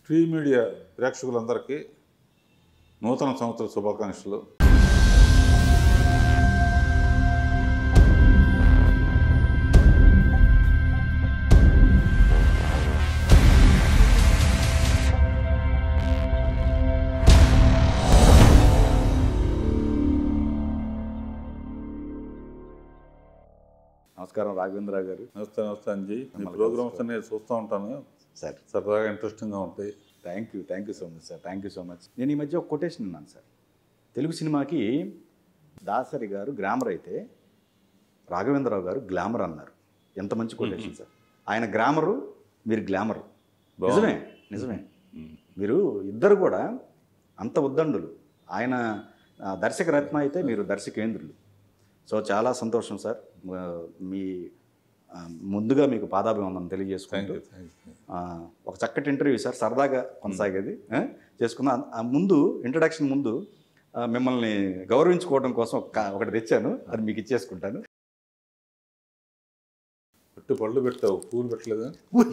Free media ప్రేక్షకులందరికీ నూతన సంవత్సర శుభాకాంక్షలు నమస్కారం రాఘవేంద్రరావు గారు నమస్తే నమస్తే అంజీ మీ ప్రోగ్రామ్స్ అన్ని చూస్తూ ఉంటాను సార్ సరదాగా ఇంట్రెస్టింగ్గా ఉంటాయి thank you thank you so much sir thank you so much నేను ఈ మధ్య ఒక కొటేషన్ విన్నాను సార్ తెలుగు సినిమాకి దాసరి గారు గ్రామర్ అయితే రాఘవేంద్రరావు గారు గ్లామర్ అన్నారు ఎంత మంచి కొటేషన్ సార్ ఆయన గ్రామరు మీరు గ్లామర్ నిజమే నిజమే మీరు ఇద్దరు కూడా అంత ఉద్దండులు ఆయన ఆ, దర్శక రత్న అయితే మీరు దర్శకేంద్రులు సో చాలా సంతోషం సార్ ఆ, మీ ఆ, ముందుగా మీకు పాదాభివందనం థ్యాంక్ తెలియజేసుకుంటూ యూ థ్యాంక్ యూ ఆ, ఒక చక్కటి ఇంటర్వ్యూ సార్ సరదాగా కొనసాగేది ఆ, చేసుకుందాం ఆ ముందు ఇంట్రడక్షన్ ముందు ఆ, మిమ్మల్ని గౌరవించుకోవడం కోసం ఒక- ఒకటి తెచ్చాను అది మీకు ఇచ్చేసుకుంటాను పెట్టి పళ్ళు పెట్టావు పూలు పెట్టలేదా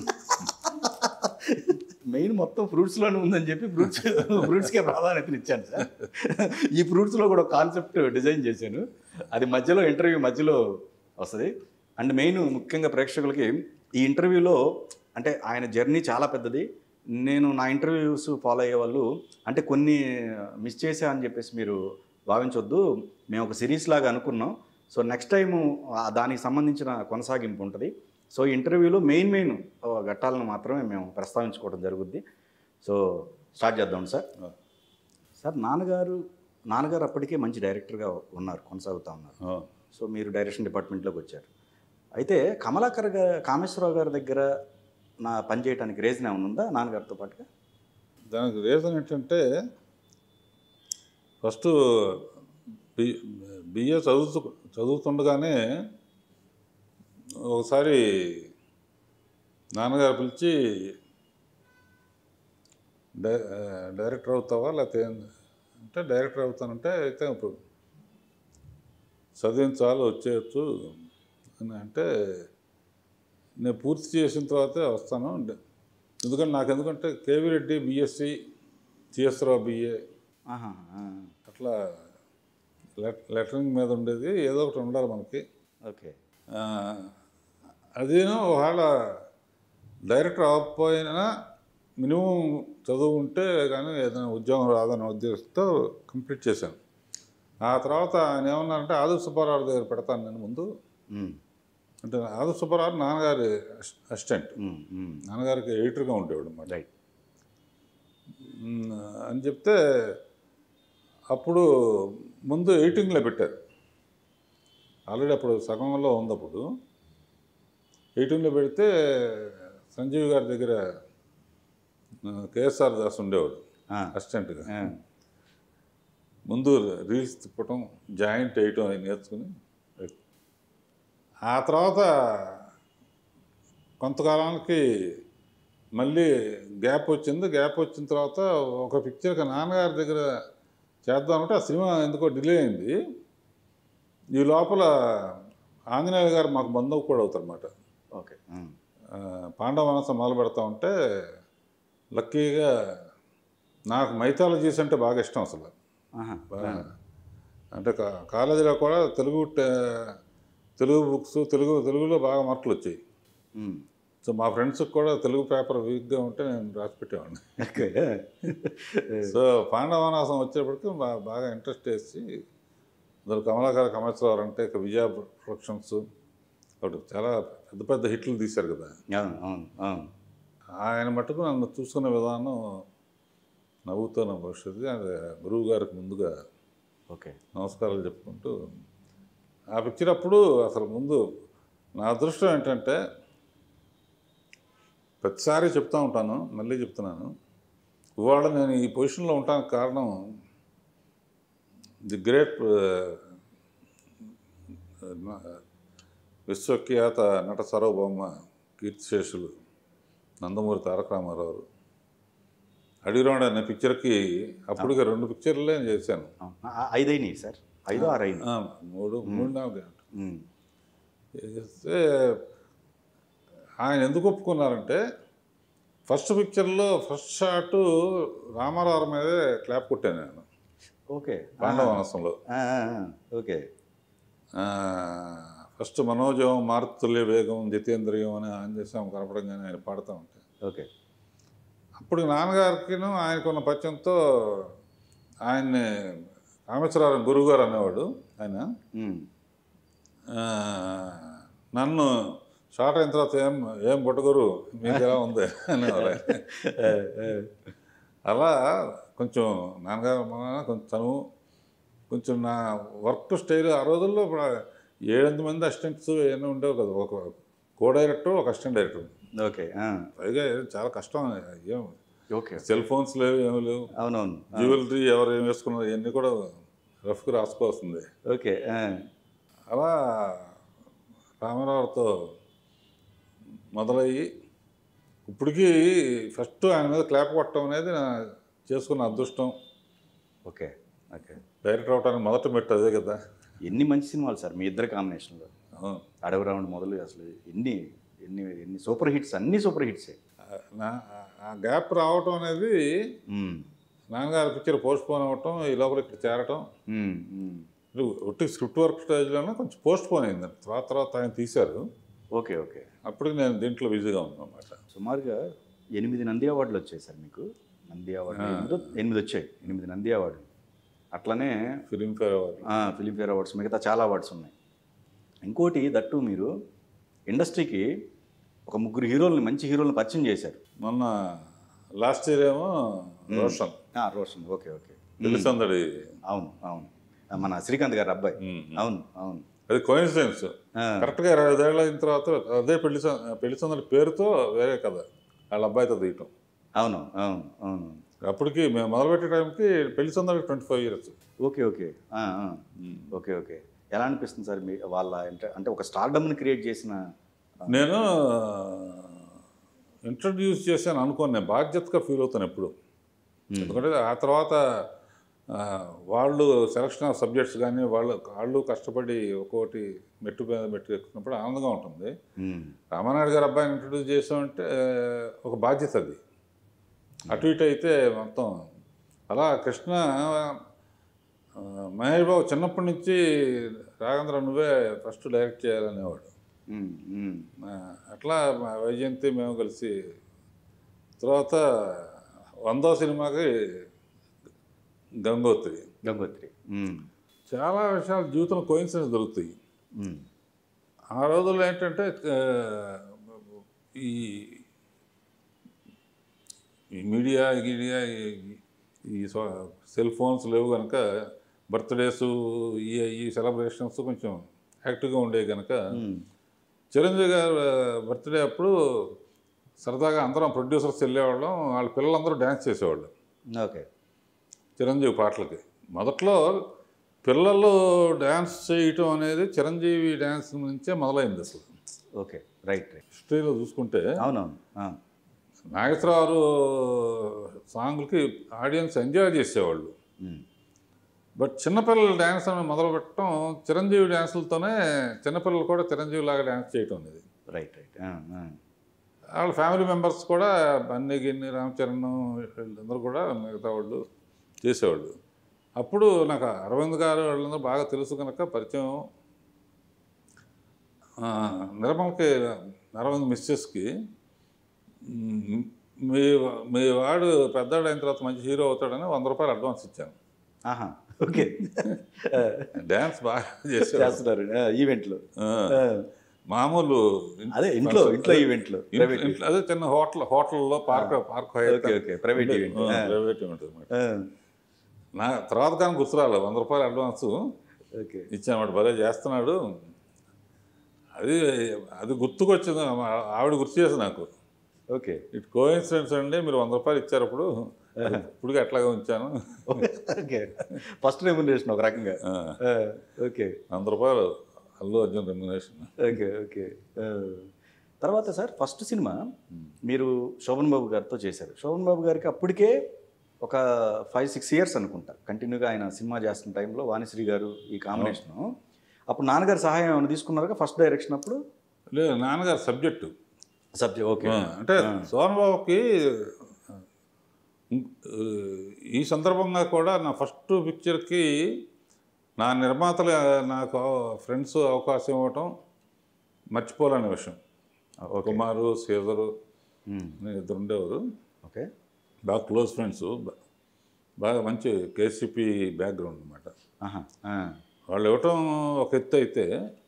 మెయిన్ మొత్తం ఫ్రూట్స్లోనే ఉందని చెప్పి ఫ్రూట్స్ ఫ్రూట్స్కే ప్రాధాన్యతని ఇచ్చాను సార్ ఈ ఫ్రూట్స్లో కూడా ఒక కాన్సెప్ట్ డిజైన్ చేశాను అది మధ్యలో ఇంటర్వ్యూ మధ్యలో వస్తుంది అండ్ మెయిన్ ముఖ్యంగా ప్రేక్షకులకి ఈ ఇంటర్వ్యూలో అంటే ఆయన జర్నీ చాలా పెద్దది నేను నా ఇంటర్వ్యూస్ ఫాలో అయ్యే వాళ్ళు అంటే కొన్ని మిస్ చేశా అని చెప్పేసి మీరు భావించొద్దు మేము ఒక సిరీస్ లాగా అనుకున్నాం సో నెక్స్ట్ టైము దానికి సంబంధించిన కొనసాగింపు ఉంటుంది సో ఈ ఇంటర్వ్యూలో మెయిన్ మెయిన్ ఘట్టాలను మాత్రమే మేము ప్రస్తావించుకోవడం జరుగుద్ది సో స్టార్ట్ చేద్దాం సార్ సార్ నాన్నగారు నాన్నగారు అప్పటికే మంచి డైరెక్టర్గా ఉన్నారు కొనసాగుతూ ఉన్నారు ఆ, సో మీరు డైరెక్షన్ డిపార్ట్మెంట్లోకి వచ్చారు అయితే కమలాకర్ గారు కామేశ్వరరావు గారి దగ్గర నా పని చేయడానికి రీజన్ ఏమైనా ఉందా నాన్నగారితో పాటుగా దానికి రీజన్ ఏంటంటే ఫస్ట్ బి బిఏ చదువుతూ చదువుతుండగానే ఒకసారి నాన్నగారు పిలిచి డై డైరెక్టర్ అవుతావా లేకపోతే ఏంది? అంటే డైరెక్టర్ అవుతానంటే అయితే ఇప్పుడు చదివిన చాలు వచ్చేయచ్చు అని అంటే నేను పూర్తి చేసిన తర్వాతే వస్తాను ఎందుకంటే నాకు ఎందుకంటే కేవీ రెడ్డి బిఎస్సి సిఎస్రావు బిఏ ఆహా, ఆ, అట్లా లెట్- లెటరింగ్ మీద ఉండేది ఏదో ఒకటి ఉండాలి మనకి ఓకే ఆ, అదేనో ఒకవేళ డైరెక్టర్ అవ్వకపోయినా మినిమం చదువు ఉంటే కానీ ఏదైనా ఉద్యోగం రాదనే ఉద్దేశంతో కంప్లీట్ చేశాను ఆ తర్వాత ఆయన ఏమన్నారంటే ఆదు సుబ్బారావు దగ్గర పెడతాను నేను ముందు ఉమ్, అంటే ఆదు సుబ్బారావు నాన్నగారి అస్- అసిస్టెంట్ ఉమ్, ఉమ్, నాన్నగారికి ఎడిటర్గా ఉండేవాడు అన్నమాట రైట్ మ్, అని చెప్తే అప్పుడు ముందు ఎయిటింగ్లో పెట్టారు ఆల్రెడీ అప్పుడు సగంలో ఉంది అప్పుడు ఎయిటింగ్లో పెడితే సంజీవ్ గారి దగ్గర ఆ, కేఎస్ఆర్ దాస్ ఉండేవాడు ఆ, అసిస్టెంట్గా ఆ, ముందు రీల్స్ తిప్పటం జాయింట్ వేయటం అవి నేర్చుకుని ఆ తర్వాత కొంతకాలానికి మళ్ళీ గ్యాప్ వచ్చింది గ్యాప్ వచ్చిన తర్వాత ఒక పిక్చర్కి నాన్నగారి దగ్గర చేద్దామంటే ఆ సినిమా ఎందుకో డిలే అయింది ఈ లోపల ఆంజనేయ గారు మాకు బంధువు కూడా అవుతారు అనమాట ఓకే ఉమ్, పాండవ వనసం మొదలు పెడతా ఉంటే లక్కీగా నాకు మైథాలజీస్ అంటే బాగా ఇష్టం అసలు ఆహా, బాగా అంటే కా- కాలేజీలో కూడా తెలుగు ట- తెలుగు బుక్స్ తెలుగు తెలుగులో బాగా మార్కులు వచ్చాయి ఉమ్, సో మా ఫ్రెండ్స్కి కూడా తెలుగు పేపర్ వీక్గా ఉంటే నేను రాసి పెట్టేవాడిని ఓకే సో పాండవనాసం వచ్చేప్పటికి బా- బాగా ఇంట్రెస్ట్ వేసి అందులో కమలాకర కమేశ్వరరావు అంటే ఇక విజయ ప్రొడక్షన్స్ అప్పుడు చాలా పెద్ద పెద్ద హిట్లు తీశారు కదా అవును అవును అవును ఆయన మటుకు నన్ను చూసుకునే విధానం నవ్వుతున్న భవిష్యత్తు అది గురువు గారికి ముందుగా ఓకే నమస్కారాలు చెప్పుకుంటూ ఆ పిక్చర్ అప్పుడు అసలు ముందు నా అదృష్టం ఏంటంటే ప్రతిసారి చెప్తూ ఉంటాను మళ్ళీ చెప్తున్నాను ఇవాళ నేను ఈ పొజిషన్లో ఉండడానికి కారణం ది గ్రేట్ విశ్వఖ్యాత నట సార్వభౌమ కీర్తిశేషులు నందమూరి తారక రామారావు అడిగిరాడు అనే పిక్చర్కి అప్పటికే రెండు పిక్చర్లే చేశాను అవును. ఆ, ఐదైనాయి సార్ ఐదో ఆరు అయినాయి ఆ, మూడు మూడు నాలుగు ఉమ్, చేస్తే ఆయన ఎందుకు ఒప్పుకున్నారంటే ఫస్ట్ పిక్చర్లో ఫస్ట్ షాట్ రామారావు మీదే క్లాప్ కొట్టాను నేను ఓకే పాండవనసంలో ఆ, ఆ, ఆ, ఓకే ఆ, ఫస్ట్ మనోజం మారుతుల్య వేగం జితేంద్రియం అని ఆంజనేయ స్వామి కనపడంగానే ఆయన పాడుతూ ఉంటాయి ఓకే అప్పుడు నాన్నగారికిను ఆయనకున్న పరిచయంతో ఆయన్ని రామేశ్వరరావు గురువు గారు అనేవాడు ఆయన ఉమ్. ఆ, నన్ను షార్ట్ అయిన తర్వాత ఏం ఏం పుట్టగురు మీకు ఎలా ఉంది అనేవారు ఆయన. ఆ, ఆ, అలా కొంచెం నాన్నగారు మా నాన్న కొంచెం చనువు కొంచెం నా వర్క్ స్టైల్ ఆ రోజుల్లో ఇప్పుడు ఏడెనిమిది మంది అసిస్టెంట్స్ ఏమైనా ఉండేవి కదా ఒక కో డైరెక్టర్ ఒక అసిస్టెంట్ డైరెక్టర్ ఓకే ఆ, పైగా చాలా కష్టం ఏం ఓకే సెల్ ఫోన్స్ లేవు ఏమి లేవు అవునవును ఆ, జ్యువెలరీ ఎవరు ఏం వేసుకున్నారు ఇవన్నీ కూడా రఫ్కి రాసుకోవాల్సిందే ఓకే ఆ, అలా రామారావుతో మొదలయ్యి ఇప్పటికీ ఫస్ట్ ఆయన మీద క్లాప్ కొట్టడం అనేది నా చేసుకున్న అదృష్టం ఓకే ఓకే డైరెక్టర్ అవడానికి మొదట మెట్టు అదే కదా ఎన్ని మంచి సినిమాలు సార్ మీ ఇద్దరు కాంబినేషన్లో అవును. అడవి రౌండ్ మొదలు అసలు ఎన్ని ఎన్ని ఎన్ని సూపర్ హిట్స్ అన్ని సూపర్ హిట్సే నా ఆ గ్యాప్ రావటం అనేది ఉమ్, నాన్నగారి పిక్చర్ పోస్ట్ పోన్ అవ్వటం ఈ లోపల ఇక్కడ చేరటం ఉమ్, ఉమ్. ఇది ఒట్టి స్క్రిప్ట్ వర్క్ స్టేజ్లోనే కొంచెం పోస్ట్ పోన్ అయింది తర్వాత తర్వాత ఆయన తీశారు ఓకే ఓకే అప్పటికి నేను దీంట్లో బిజీగా ఉన్నాను అనమాట సుమారుగా ఎనిమిది నంది అవార్డులు వచ్చాయి సార్ మీకు నంది అవార్డులు ఎనిమిదో ఎనిమిది వచ్చాయి ఎనిమిది నంది అవార్డులు అట్లనే ఫిలింఫేర్ అవార్డు ఫిలింఫేర్ అవార్డ్స్ మిగతా చాలా అవార్డ్స్ ఉన్నాయి ఇంకోటి దట్టు మీరు ఇండస్ట్రీకి ఒక ముగ్గురు హీరోల్ని మంచి హీరోల్ని పరిచయం చేశారు మొన్న లాస్ట్ ఇయర్ ఏమో రోషన్ ఆ, రోషన్ ఓకే ఓకే తెలుసందడి అవును అవును ఆ, మన శ్రీకాంత్ గారి అబ్బాయి అవును అవును అది కోయిన్సిడెన్స్ ఆ, కరెక్ట్గా ఇరవై ఐదేళ్ళు అయిన తర్వాత అదే పెళ్లి సం- పెళ్లి సందడి పేరుతో వేరే కథ వాళ్ళ అబ్బాయితో తీయటం అవును అవును అవును అప్పటికి మేము మొదలుపెట్టే టైంకి Pelli Sandadi twenty five years okay okay ఆ, ఆ. ఓకే ఓకే ఎలా అనిపిస్తుంది సార్ మీ వాళ్ళ అంటే అంటే ఒక స్టార్డమ్ని క్రియేట్ చేసిన నేను ఇంట్రడ్యూస్ చేశాను అనుకోను నేను బాధ్యతగా ఫీల్ అవుతాను ఎప్పుడు ఎందుకంటే ఆ తర్వాత ఆ, వాళ్ళు సెలక్షన్ ఆఫ్ సబ్జెక్ట్స్ కానీ వాళ్ళు వాళ్ళు కష్టపడి ఒక్కోటి మెట్టు మీద మెట్టు ఎక్కుతున్నప్పుడు ఆనందంగా ఉంటుంది ఉమ్, రామానాయుడు గారు అబ్బాయిని ఇంట్రడ్యూస్ చేసామంటే ఒక బాధ్యత అది అటు ఇటు అయితే మొత్తం అలా కృష్ణ ఆ, మహేష్ బాబు చిన్నప్పటి నుంచి రాఘేంద్ర నువ్వే ఫస్ట్ డైరెక్ట్ చేయాలనేవాడు ఉమ్, ఉమ్. ఆ, అట్లా మా వైజయంతి మేము కలిసి తర్వాత వందో సినిమాకి గంగోత్రి గంగోత్రి ఉమ్, చాలా విషయాలు జీవితంలో కోయిన్సిడెన్స్ దొరుకుతాయి ఉమ్. ఆ రోజుల్లో ఏంటంటే ఆ, ఈ ఈ మీడియా గీడియా ఈ- ఈ సో- సెల్ ఫోన్స్ లేవు కనుక బర్త్డేస్ ఈ ఈ సెలబ్రేషన్స్ కొంచెం యాక్టివ్గా ఉండేవి కనుక ఉమ్. చిరంజీవి గారు బర్త్డే అప్పుడు సరదాగా అందరం ప్రొడ్యూసర్స్ వెళ్ళేవాళ్ళం వాళ్ళ పిల్లలందరూ డ్యాన్స్ చేసేవాళ్ళు ఓకే చిరంజీవి పాటలకి మొదట్లో పిల్లలు డ్యాన్స్ చేయటం అనేది చిరంజీవి డ్యాన్స్ నుంచే మొదలైంది అసలు ఓకే రైట్ రైట్ హిస్టరీలో చూసుకుంటే అవునవును ఆ, నాగేశ్వరరావు సాంగ్లకి ఆడియన్స్ ఎంజాయ్ చేసేవాళ్ళు ఉమ్. బట్ చిన్నపిల్లలు డ్యాన్స్ అని మొదలు పెట్టడం చిరంజీవి డ్యాన్సులతోనే చిన్నపిల్లలు కూడా చిరంజీవి లాగా డ్యాన్స్ చేయటం అనేది రైట్ రైట్ ఆ, ఆ. వాళ్ళ ఫ్యామిలీ మెంబర్స్ కూడా బన్నీ గిన్ని రామచరణ్ వీళ్ళందరూ కూడా మిగతా వాళ్ళు చేసేవాళ్ళు అప్పుడు నాకు అరవింద్ గారు వాళ్ళందరూ బాగా తెలుసు కనుక పరిచయం ఆ, నిర్మల్కి అరవింద్ మిస్సెస్కి మ్, మీ మీ వాడు పెద్దవాడు అయిన తర్వాత మంచి హీరో అవుతాడని వంద రూపాయలు అడ్వాన్స్ ఇచ్చాను ఆహా ఓకే ఆ, డ్యాన్స్ బాగా చేసేవాడు చేస్తున్నారు ఆ, ఈవెంట్లో ఆ, ఆ, మామూలు అదే ఇంట్లో ఇంట్లో ఈవెంట్లో ఇంట్లో- ప్రైవేట్ ఇంట్లో అదే చిన్న హోటల్ హోటల్లో park park okay okay private event private event అనమాట నా తర్వాత కానీ గుర్తు రాలేదు వంద రూపాయలు అడ్వాన్స్ ఓకే ఇచ్చానమాట భలే చేస్తున్నాడు అది అది గుర్తుకొచ్చింది మా ఆవిడ గుర్తు చేసి నాకు ఓకే ఇట్ కోఇన్సిడెన్స్ అండి మీరు వంద రూపాయలు ఇచ్చారు అప్పుడు ఇప్పుడు అట్లాగే ఉంచాను ఓకే ఫస్ట్ రెమ్యునరేషన్ ఒక రకంగా ఆ, ఆ, ఓకే వంద రూపాయలు Allu Arjun remuneration okay okay ఆ, తర్వాత సార్ ఫస్ట్ సినిమా మీరు శోభన్ బాబు గారితో చేశారు శోభన్ బాబు గారికి అప్పటికే ఒక ఫైవ్ సిక్స్ ఇయర్స్ అనుకుంటా కంటిన్యూగా ఆయన సినిమా చేస్తున్న టైంలో వాణిశ్రీ గారు ఈ కాంబినేషను అప్పుడు నాన్నగారి సహాయం ఏమైనా తీసుకున్నారుగా ఫస్ట్ డైరెక్షన్ అప్పుడు లేదు నాన్నగారు సబ్జెక్టు సబ్జెక్ట్ ఓకే ఆ, అంటే సోహన్ బాబుకి ఈ సందర్భంగా కూడా నా ఫస్ట్ పిక్చర్కి నా నిర్మాతలు నాకు ఫ్రెండ్స్ అవకాశం ఇవ్వటం మర్చిపోలేని విషయం ఓకే కుమారు శ్రీధరు మ్మ్. నేను ఇద్దరు ఉండేవారు ఓకే బాగా క్లోజ్ ఫ్రెండ్స్ బాగా మంచి కేసీపీ బ్యాక్గ్రౌండ్ అనమాట ఆహా ఆ. వాళ్ళు ఇవ్వటం ఒక ఎత్తు అయితే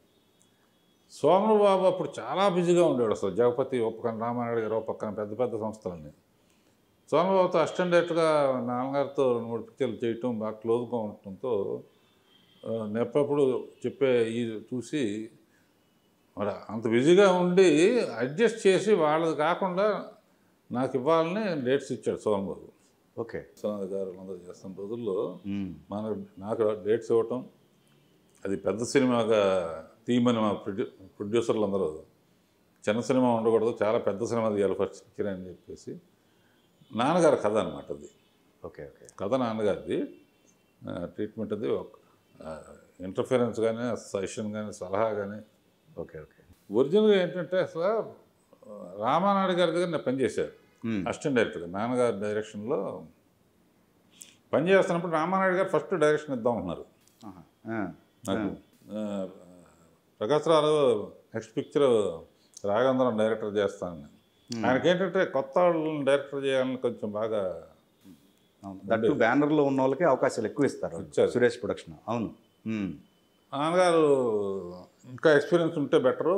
సోమరు బాబు అప్పుడు చాలా బిజీగా ఉండేవాడు అసలు జగపతి ఒక పక్కన రామానాయుడు గారు ఒక పక్కన పెద్ద పెద్ద సంస్థలన్నీ సోమరు బాబుతో అసిస్టెంట్ డైరెక్టర్గా నాన్నగారితో రెండు మూడు పిక్చర్లు చేయటం బాగా క్లోజ్గా ఉండటంతో ఆ, నేను ఎప్పుడప్పుడు చెప్పే ఇది చూసి మరి అంత బిజీగా ఉండి అడ్జస్ట్ చేసి వాళ్ళది కాకుండా నాకు ఇవ్వాలని డేట్స్ ఇచ్చాడు సోమన్ బాబు ఓకే విశ్వనాథ్ గారు అందరూ చేస్తున్న రోజుల్లో మ్మ్. మన నాకు డేట్స్ ఇవ్వటం అది పెద్ద సినిమాగా తీయమని మా ప్రొడ్యూ ప్రొడ్యూసర్లు అందరూ చిన్న సినిమా ఉండకూడదు చాలా పెద్ద సినిమా తీయాలి ఫస్ట్ పిక్చర్ అని చెప్పేసి నాన్నగారి కథ అనమాట అది ఓకే ఓకే కథ నాన్నగారిది ట్రీట్మెంట్ అది ఇంటర్ఫిరెన్స్ కానీ సజెషన్ కానీ సలహా కానీ ఓకే ఓకే ఒరిజినల్గా ఏంటంటే అసలు రామానాయుడు గారి దగ్గర నేను పనిచేశాను మ్మ్. అసిస్టెంట్ డైరెక్టర్గా నాన్నగారి డైరెక్షన్లో పనిచేస్తున్నప్పుడు రామానాయుడు గారు ఫస్ట్ డైరెక్షన్ ఇద్దాం అన్నారు ఆహా. ఆ. నాకు ఆ, Prakash Rao next picture Raghavendram director చేస్తానని ఆయనకి ఏంటంటే కొత్త వాళ్ళని డైరెక్టర్ చేయాలని కొంచెం బాగా అవును. దట్టు బ్యానర్లో ఉన్న వాళ్ళకి అవకాశాలు ఎక్కువ ఇస్తారు ఇచ్చారు. సురేష్ ప్రొడక్షన్ అవును మ్మ్. నాన్నగారు ఇంకా ఎక్స్పీరియన్స్ ఉంటే బెటరు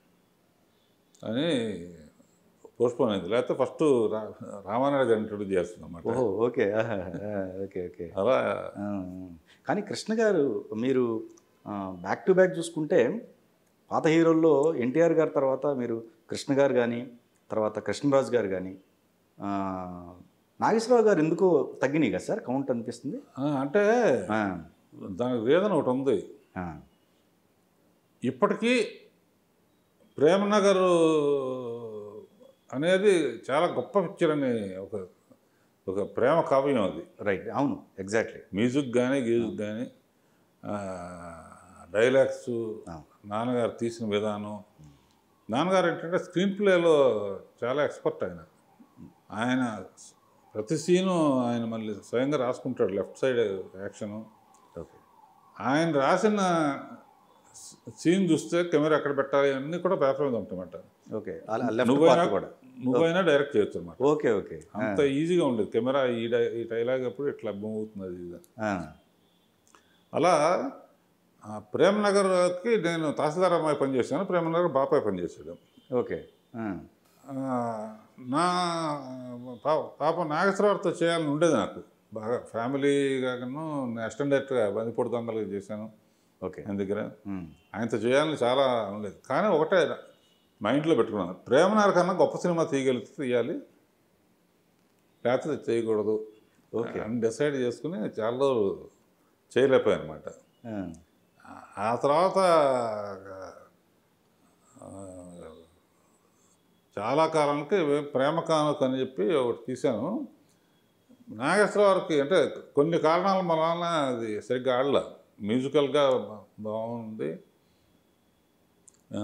అని పోస్ట్పోన్ అయింది లేకపోతే ఫస్ట్ రా రామానాయుడు గారు ఇంట్రొడ్యూస్ చేస్తుంది అన్నమాట ఓహో ఓకే ఆహా. ఆ, ఓకే ఓకే అలా ఆ, కానీ కృష్ణ గారు మీరు బ్యాక్ టు బ్యాక్ చూసుకుంటే పాత హీరోల్లో ఎన్టీఆర్ గారి తర్వాత మీరు కృష్ణ గారు కానీ తర్వాత కృష్ణరాజు గారు కానీ ఆ, నాగేశ్వరరావు గారు ఎందుకో తగ్గినాయి కదా సార్ కౌంట్ అనిపిస్తుంది ఆ, అంటే ఆ, దానికి రీజన్ ఒకటి ఉంది ఆ, ఇప్పటికీ ప్రేమనగర్ అనేది చాలా గొప్ప పిక్చర్ అని ఒక ఒక ప్రేమ కావ్యం అది రైట్ అవును ఎగ్జాక్ట్లీ మ్యూజిక్ కానీ గీజిక్ కానీ డైలాగ్స్ ఆ. నాన్నగారు తీసిన విధానం నాన్నగారు ఏంటంటే స్క్రీన్ ప్లేలో చాలా ఎక్స్పర్ట్ ఆయన ఆయన ప్రతి సీను ఆయన మళ్ళీ స్వయంగా రాసుకుంటాడు లెఫ్ట్ సైడ్ యాక్షను ఓకే ఆయన రాసిన సీన్ చూస్తే కెమెరా ఎక్కడ పెట్టాలి అన్నీ కూడా పేపర్ మీద ఉంటాయన్నమాట ఓకే లెఫ్ట్ నువ్వైనా పార్ట్ కూడా నువ్వైనా డైరెక్ట్ చేయొచ్చు అనమాట ఓకే ఓకే అంత ఈజీగా ఉండేది కెమెరా ఈ డై ఈ డైలాగ్ అప్పుడు ఇట్లా మూవ్ అవుతుంది అది ఇది అని. ఆ, అలా ఆ ప్రేమ్ నగర్కి నేను తహసీల్దార్ అమ్మాయి పనిచేశాను ప్రేమ్ నగర్ బాపాయ్ పనిచేసాడు ఓకే ఆ, ఆ, నా పాప పాప నాగేశ్వరరావుతో చేయాలని ఉండేది నాకు బాగా ఫ్యామిలీ కాకను అసిస్టెంట్ డైరెక్టర్గా బందిపూడి దొంగలు చేశాను ఓకే ఆయన దగ్గర ఉమ్, ఆయనతో చేయాలని చాలా ఉండేది కానీ ఒకటే మైండ్లో పెట్టుకున్నాను ప్రేమనార్ కన్నా గొప్ప సినిమా తీయగలిగితే తీయాలి లేకపోతే చేయకూడదు ఓకే. అని డిసైడ్ చేసుకుని చాలా రోజులు చేయలేకపోయాను అనమాట ఆ, ఆ తర్వాత ఆ, చాలా కాలానికి ప్రేమ కానుక అని చెప్పి ఒకటి తీశాను నాగేశ్వరరావుకి అంటే కొన్ని కారణాల వలన అది సరిగ్గా ఆడల మ్యూజికల్గా బాగుంది ఆ,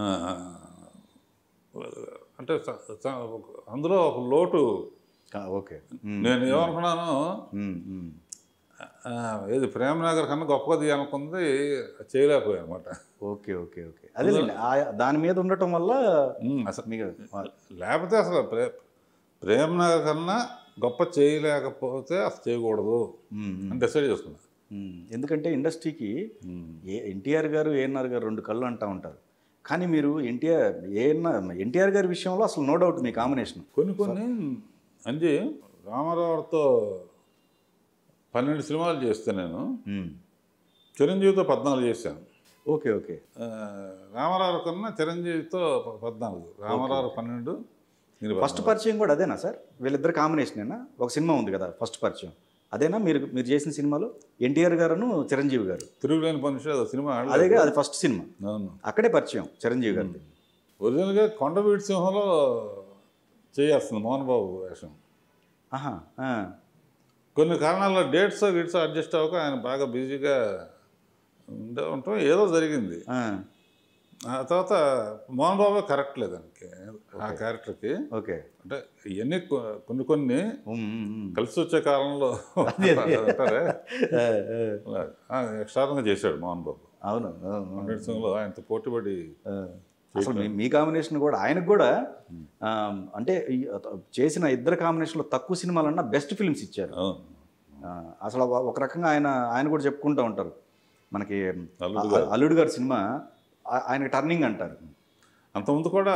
అంటే స- స- అందులో ఒక లోటు ఆ, ఓకే ఉమ్, నేను ఏమనుకున్నాను ఉమ్, ఉమ్. ఆ, ఏది ప్రేమనగర్ కన్నా గొప్పగా తీయాలనుకుంది చేయలేకపోయాను అనమాట ఓకే ఓకే ఓకే అదేలేండి ఆ- దాని మీద ఉండటం వల్ల అసలు మీకు లేకపోతే అసలు ప్రే ప్రేమనగర్ కన్నా గొప్ప చేయలేకపోతే అసలు చేయకూడదు ఉమ్, ఉమ్, అని డిసైడ్ చేసుకున్నా ఉమ్. ఎందుకంటే ఇండస్ట్రీకి ఏ ఎన్టీఆర్ గారు ఏఎన్ఆర్ గారు రెండు కళ్ళు అంటూ ఉంటారు కానీ మీరు ఎన్టీఆర్ ఏఎన్ఆర్ ఎన్టీఆర్ గారి విషయంలో అసలు నో డౌట్ మీ కాంబినేషన్ కొన్ని కొన్ని అంజీ రామారావుతో పన్నెండు సినిమాలు చేస్తే నేను చిరంజీవితో పద్నాలుగు చేశాను ఓకే ఓకే ఆ, రామారావు కన్నా చిరంజీవితో ప- పద్నాలుగు రామారావు పన్నెండు నేను ఫస్ట్ పరిచయం కూడా అదేనా సార్ వీళ్ళిద్దరు కాంబినేషనేనా ఒక సినిమా ఉంది కదా ఫస్ట్ పరిచయం అదేనా మీరు మీరు చేసిన సినిమాలో ఎన్టీఆర్ గారును చిరంజీవి గారు తిరుగులేని మనిషి అది సినిమా ఆడలేదు. అదేగా అది ఫస్ట్ సినిమా అవును అక్కడే పరిచయం చిరంజీవి గారిది ఒరిజినల్గా కొండవీటి సింహంలో చేయేస్తుంది మోహన్ బాబు వేషం ఆహా ఆ. కొన్ని కారణాల్లో డేట్స్ గిట్స్ అడ్జస్ట్ అవ్వక ఆయన బాగా బిజీగా ఉండే ఉంటాం ఏదో జరిగింది ఆ. ఆ తర్వాత మోహన్ బాబు కరెక్ట్ లేదు దానికి ఆ క్యారెక్టర్కి ఓకే అంటే ఇవన్నీ కొ- కొన్ని కొన్ని ఉమ్, ఉమ్, ఉమ్. కలిసి వచ్చే కాలంలో అదే, అదే. అంటారే ఆ, ఆ. ఎక్స్ట్రాగా చేశాడు మోహన్ బాబు అవును అవును, అవును. అన్నిటి సినిమాలో ఆయనతో పోటీపడి ఆ, అసలు మీ- మీ కాంబినేషన్ కూడా ఆయనకు కూడా ఆ, అంటే ఈ చేసిన ఇద్దరు కాంబినేషన్లో తక్కువ సినిమాలన్నా బెస్ట్ ఫిల్మ్స్ ఇచ్చారు అవును ఆ, అసలు ఒక- ఒక రకంగా ఆయన ఆయన కూడా చెప్పుకుంటూ ఉంటారు మనకి అల్లుడు ఆ- అల్లుడు గారి సినిమా ఆ- ఆయనకి టర్నింగ్ అంటారు అంతకుముందు కూడా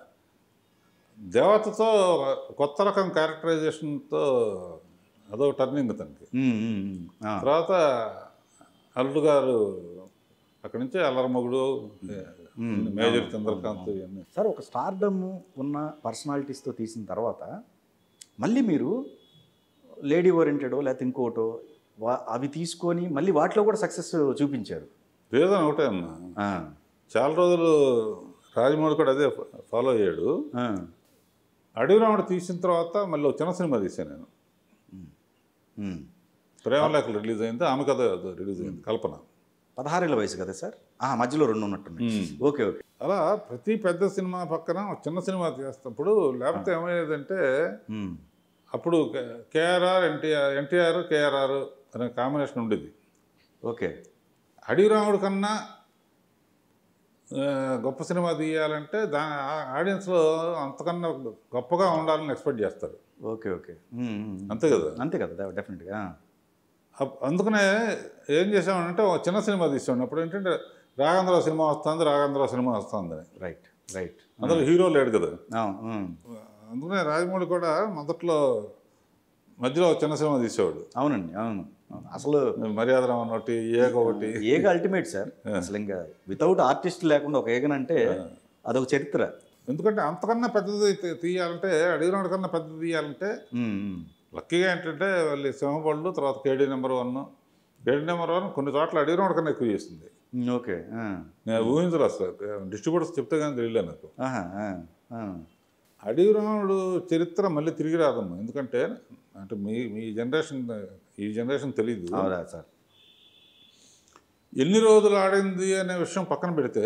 దేవతతో కొత్త రకం క్యారెక్టరైజేషన్తో అదొక టర్నింగ్ తనకి ఉమ్, ఉమ్, ఉమ్. ఆ, తర్వాత అల్లుడు గారు అక్కడి నుంచి అల్లరమగుడు మేజర్ చంద్రకాంత్ ఇవన్నీ సార్ ఒక స్టార్డమ్ ఉన్న పర్సనాలిటీస్తో తీసిన తర్వాత మళ్ళీ మీరు లేడీ ఓరియంటెడో లేకపోతే ఇంకోటో వా- అవి తీసుకొని మళ్ళీ వాటిలో కూడా సక్సెస్ చూపించారు రీజన్ ఒకటే అన్న ఆ, చాలా రోజులు రాజమౌళి కూడా అదే ఫాలో అయ్యాడు ఆ, అడవి రాముడు తీసిన తర్వాత మళ్ళీ ఒక చిన్న సినిమా తీశాను నేను ఉమ్. ప్రేమలేఖలు రిలీజ్ అయింది ఆమె కథ రిలీజ్ అయింది కల్పన పదహారేళ్ళ వయసు కదా సార్ ఆ, మధ్యలో రెండు ఉన్నట్టున్నాయి మ్మ్. ఓకే ఓకే అలా ప్రతి పెద్ద సినిమా పక్కన ఒక చిన్న సినిమా చేసినప్పుడు లేకపోతే ఏమయ్యేదంటే మ్మ్. అప్పుడు కేఆర్ఆర్ ఎన్టీఆర్ ఎన్టీఆర్ కేఆర్ఆర్ అనే కాంబినేషన్ ఉండేది ఓకే అడవి రాముడు కన్నా ఆ, గొప్ప సినిమా తీయాలంటే దా ఆడియన్స్లో అంతకన్నా గొప్పగా ఉండాలని ఎక్స్పెక్ట్ చేస్తారు ఓకే ఓకే మ్మ్, మ్మ్. అంతే కదా అంతే కదా డెఫినెట్గా అప్- అందుకనే ఏం చేసామంటే ఒక చిన్న సినిమా తీసాం అప్పుడు ఏంటంటే రాఘేంద్ర సినిమా వస్తుంది రాఘేంద్ర సినిమా వస్తుంది రైట్ రైట్ అందులో హీరో లేడు కదా మ్మ్. అందుకనే రాజమౌళి కూడా మొదట్లో మధ్యలో ఒక చిన్న సినిమా తీసేవాడు అవునండి అవును అవును. అసలు మర్యాద రామన్ ఒకటి ఏక ఒకటి ఏగ అల్టిమేట్ సార్ అసలు ఇంకా వితౌట్ ఆర్టిస్ట్ లేకుండా ఒక ఏగనంటే అదొక చరిత్ర ఎందుకంటే అంతకన్నా పెద్దది తీ- తీయాలంటే అడిగినోడి కన్నా పెద్దది తీయాలంటే మ్మ్, మ్మ్. లక్కీగా ఏంటంటే వాళ్ళు సింహపళ్ళు తర్వాత K D number one K D number one కొన్ని చోట్ల అడిగినోడి కన్నా ఎక్కువ చేస్తుంది మ్మ్, ఓకే ఆ. నేను ఊహించరు అసలు డిస్ట్రిబ్యూటర్స్ చెప్తే కానీ తెలియలే నాకు ఆహా, ఆ, ఆ. అడవి రాముడు చరిత్ర మళ్ళీ తిరిగి రాదమ్మా ఎందుకంటే అంటే మీ మీ జనరేషన్ ఈ జనరేషన్ తెలియదు అవునా సార్ ఎన్ని రోజులు ఆడింది అనే విషయం పక్కన పెడితే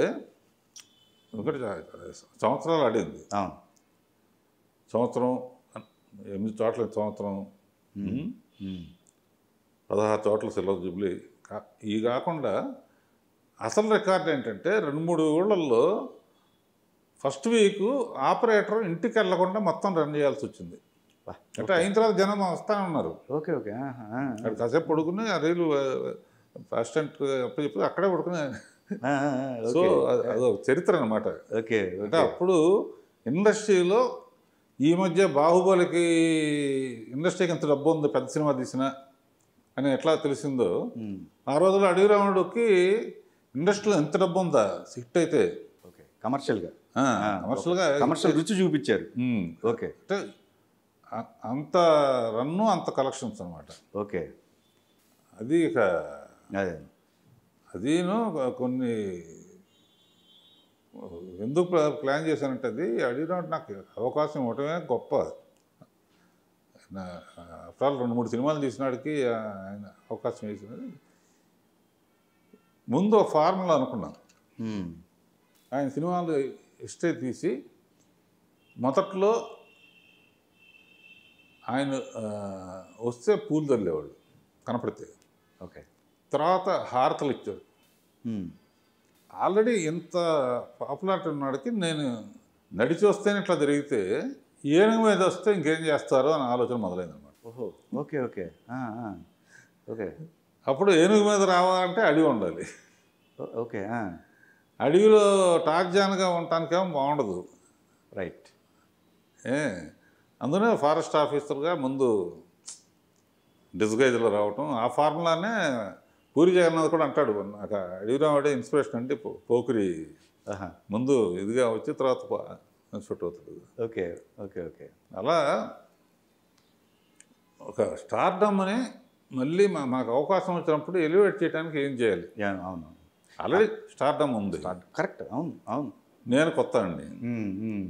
ఒకటి సంవత్సరాలు ఆడింది అవును సంవత్సరం ఎనిమిది చోట్ల సంవత్సరం ఉమ్, మ్మ్. పదహారు చోట్ల సిల్వర్ జూబ్లీ కా- ఇవి కాకుండా అసలు రికార్డ్ ఏంటంటే రెండు మూడు ఊళ్ళల్లో ఫస్ట్ వీక్ ఆపరేటర్ ఇంటికి వెళ్లకుండా మొత్తం రన్ చేయాల్సి వచ్చింది వా. అంటే అయిన తర్వాత జనం వస్తానే ఉన్నారు ఓకే ఓకే ఆహా, ఆ. అక్కడ కాసేపు పడుకుని ఆ రీలు అసిస్టెంట్ చెప్పి అక్కడే పడుకుని ఆ, ఆ, ఆ, సో ఓకే అది- అదొక చరిత్ర అనమాట ఓకే అంటే ఓకే అప్పుడు ఇండస్ట్రీలో ఈ మధ్య బాహుబలికి ఇండస్ట్రీకి ఎంత డబ్బు ఉంది పెద్ద సినిమా తీసిన అని ఎట్లా తెలిసిందో మ్మ్. ఆ రోజుల్లో అడవి రాముడికి ఇండస్ట్రీలో ఎంత డబ్బు ఉందా హిట్ అయితే ఓకే కమర్షియల్గా ఆ, కమర్షియల్గా కమర్షియల్ రుచి చూపించారు ఉమ్, ఓకే అంటే అ- అంత రన్ను అంత కలెక్షన్స్ అనమాట ఓకే అది ఇక అదే అదీను కొన్ని ఎందుకు ప్లా- ప్లాన్ చేశానంటే అది అడిగినట్టు నాకు అవకాశం ఇవ్వటమే గొప్ప ఆఫ్టర్ ఆల్ రెండు మూడు సినిమాలు తీసినాడికి ఆయన అవకాశం వేసినది ముందు ఒక ఫార్ములా అనుకున్నాను మ్మ్. ఆయన సినిమాలు హిస్టరీ తీసి మొదట్లో ఆయన ఆ, వస్తే పూలు చల్లేవాళ్ళు కనపడితే ఓకే తర్వాత హారతలు ఇచ్చారు మ్మ్. ఆల్రెడీ ఇంత పాపులారిటీ ఉన్నాడికి నేను నడిచి వస్తేనే ఇట్లా జరిగితే ఏనుగు మీద వస్తే ఇంకేం చేస్తారు అని ఆలోచన మొదలైందన్నమాట ఓహో ఓకే ఓకే ఆ, ఆ. ఓకే అప్పుడు ఏనుగు మీద రావాలంటే అడవి ఉండాలి ఓ- ఓకే ఆ. అడవిలో టార్జాన్గా ఉండటానికేమో బాగుండదు రైట్ ఏ అందుకనే ఫారెస్ట్ ఆఫీసర్గా ముందు డిస్గైజ్లో రావటం ఆ ఫార్ములానే పూరి జగన్నాథ్ కూడా అంటాడు నాకు అడవిరాముడే ఇన్స్పిరేషన్ అంటే పో- పోకిరి ఆహా. ముందు ఇదిగా వచ్చి తర్వాత షూట్ అవుతాడు ఓకే ఓకే ఓకే అలా ఒక స్టార్డమ్ అని మళ్ళీ మా మాకు అవకాశం వచ్చినప్పుడు ఎలివేట్ చేయడానికి ఏం చేయాలి యా, అవును ఆల్రెడీ స్టార్డమ్ ఉంది కరెక్ట్ అవును అవును నేను కొత్త అండి మ్మ్, మ్మ్.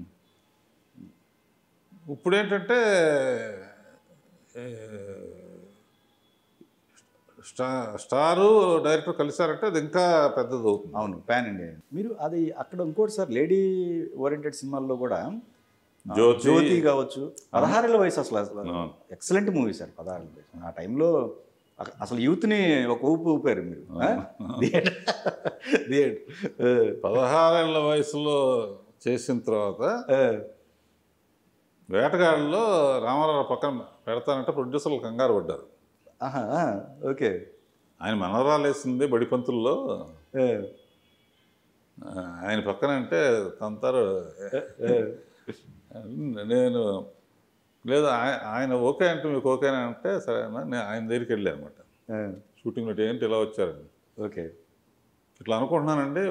ఇప్పుడు ఏంటంటే ఏ, స్టా స్టారు డైరెక్టర్ కలిశారంటే అది ఇంకా పెద్దది అవుతుంది అవును ప్యాన్ ఇండియా మీరు అది అక్కడ ఇంకోటి సార్ లేడీ ఓరియంటెడ్ సినిమాల్లో కూడా ఆ, జ్యోతి. జ్యోతి కావచ్చు పదహారేళ్ళ వయసు అసలు అసలు అవును. ఎక్సలెంట్ మూవీ సార్ పదహారేళ్ళ వయసు ఆ టైంలో అస- అసలు యూత్ని ఒక ఊపు ఊపారు మీరు ఆ? థియేటర్ థియేటర్ ఆ, పదహారేళ్ల వయసులో చేసిన తర్వాత ఆ, వేటగాళ్ళలో రామారావు పక్కన పెడతానంటే ప్రొడ్యూసర్లు కంగారు పడ్డారు ఆహా, ఆ, ఓకే ఆయన మనవరాలు వేసింది బడిపంతుల్లో ఆ, ఆ, ఆయన పక్కన అంటే తంతారు నేను లేదు ఆయ- ఆయన ఓకే అంటే మీకు ఓకేనా అంటే సరే అన్న నేను ఆయన దగ్గరికి వెళ్ళాను అనమాట ఆ, షూటింగ్లో ఏంటి ఇలా వచ్చారని ఓకే ఇట్లా అనుకుంటున్నానండి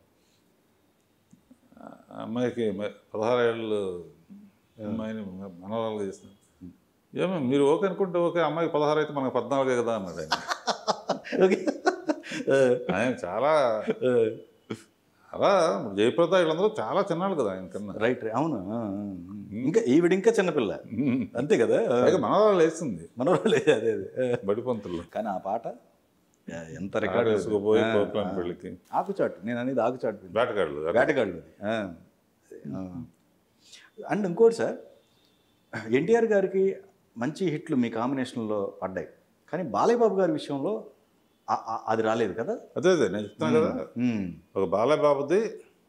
ఆ అమ్మాయికి మ- పదహారు ఏళ్ళు అమ్మాయిని మనవరాలు చేస్తాను ఏమో మీరు ఓకే అనుకుంటే ఓకే అమ్మాయికి పదహారు అయితే మనకు పద్నాలుగే కదా అన్నాడు ఆయన ఓకే ఆ, ఆయన చాలా ఆ, అలా జయప్రద వీళ్ళందరూ చాలా చిన్నాళ్ళు కదా ఆయన కన్నా రైట్ రైట్, అవును ఆ, ఆ, ఇంకా ఈవిడ ఇంకా చిన్నపిల్ల అంతే కదా ఆ, పైగా మనవరాలు వేస్తుంది మనోరాలే అదే అదే ఆ. బడిపంతుల్లో కానీ ఆ పాట ఆ, ఎంత రికార్డు వేసుకుపోయి కోట్లని పెళ్ళికి ఆకుచాటు నేను అనేది ఆకుచాటు పెళ్లి. వేటగాళ్ళు వేటగాళ్ళు అది ఆ. ఆ. అండ్ ఇంకోటి సార్ ఎన్టీఆర్ గారికి మంచి హిట్లు మీ కాంబినేషన్లో పడ్డాయి కానీ బాలయ్య బాబు గారి విషయంలో ఆ- ఆ- అది రాలేదు కదా అదే అదే నేను చెప్తాను కదా మ్మ్. ఒక బాలబాబుది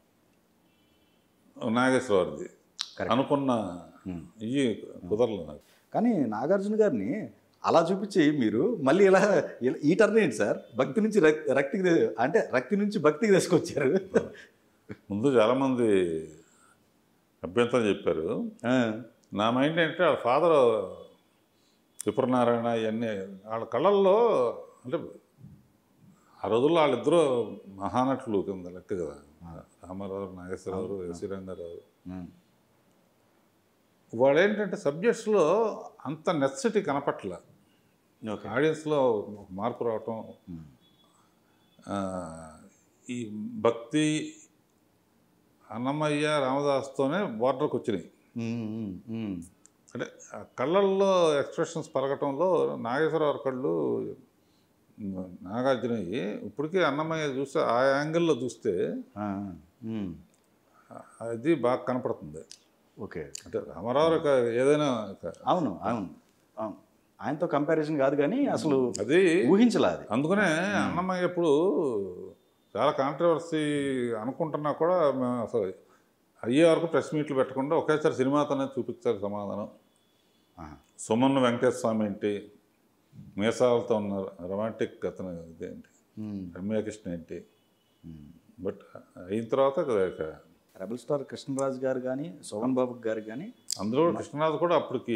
ఒక నాగేశ్వరరావుది Correct. అనుకున్న ఇవి కుదరలేదు నాకు కానీ నాగార్జున గారిని అలా చూపించి మీరు మళ్ళీ ఇలా ఇలా- ఈ టర్న్ ఏంటి సార్ భక్తి నుంచి రక్- రక్తికి తె- అంటే రక్తి నుంచి భక్తికి తీసుకొచ్చారు ముందు చాలామంది అభ్యంతరం చెప్పారు ఆ, నా మైండ్ ఏంటంటే వాళ్ళ ఫాదర్ త్రిపురనారాయణ ఇవన్నీ వాళ్ళ కళల్లో అంటే ఆ రోజుల్లో వాళ్ళిద్దరూ మహానటులు కింద లెక్క కదా రామారావు నాగేశ్వరరావు ఎస్వి రంగారావు మ్మ్. వాళ్ళు ఏంటంటే సబ్జెక్ట్స్లో అంత నెససిటీ కనపట్ల ఓకే ఆడియన్స్లో ఒక మార్పు రావటం మ్మ్. ఆ, ఈ భక్తి అన్నమయ్య రామదాస్తోనే బార్డర్కి వచ్చినాయి మ్మ్, మ్మ్, మ్మ్. అంటే ఆ కళ్ళల్లో ఎక్స్ప్రెషన్స్ పలకటంలో నాగేశ్వరరావు కళ్ళు మ్, నాగార్జునయ్యి ఇప్పటికీ అన్నమయ్య చూస్తే ఆ యాంగిల్లో చూస్తే ఆ, మ్మ్. అది బాగా కనపడుతుంది ఓకే అంటే రామారావు ఒక ఏదైనా ఒక అవును అవును అవును ఆయనతో కంపారిజన్ కాదు కానీ అసలు అది ఊహించలే అది అందుకనే అన్నమయ్య ఇప్పుడు చాలా కాంట్రవర్సీ అనుకుంటున్నా కూడా మేము అసలు అయ్యే వరకు ప్రెస్ మీట్లు పెట్టకుండా ఒకేసారి సినిమాతోనే చూపించారు సమాధానం ఆ, సుమన్ వెంకటేశ్వర స్వామి ఏంటి మీసాలతో ఉన్న రొమాంటిక్ అతను ఇదేంటి మ్మ్, రమ్యాకృష్ణ ఏంటి మ్మ్. బట్ అయిన తర్వాత ఇక రెబల్ స్టార్ కృష్ణరాజు గారు కానీ సోమన్ బాబు గారు కానీ అందులో కృష్ణరాజు కూడా అప్పటికి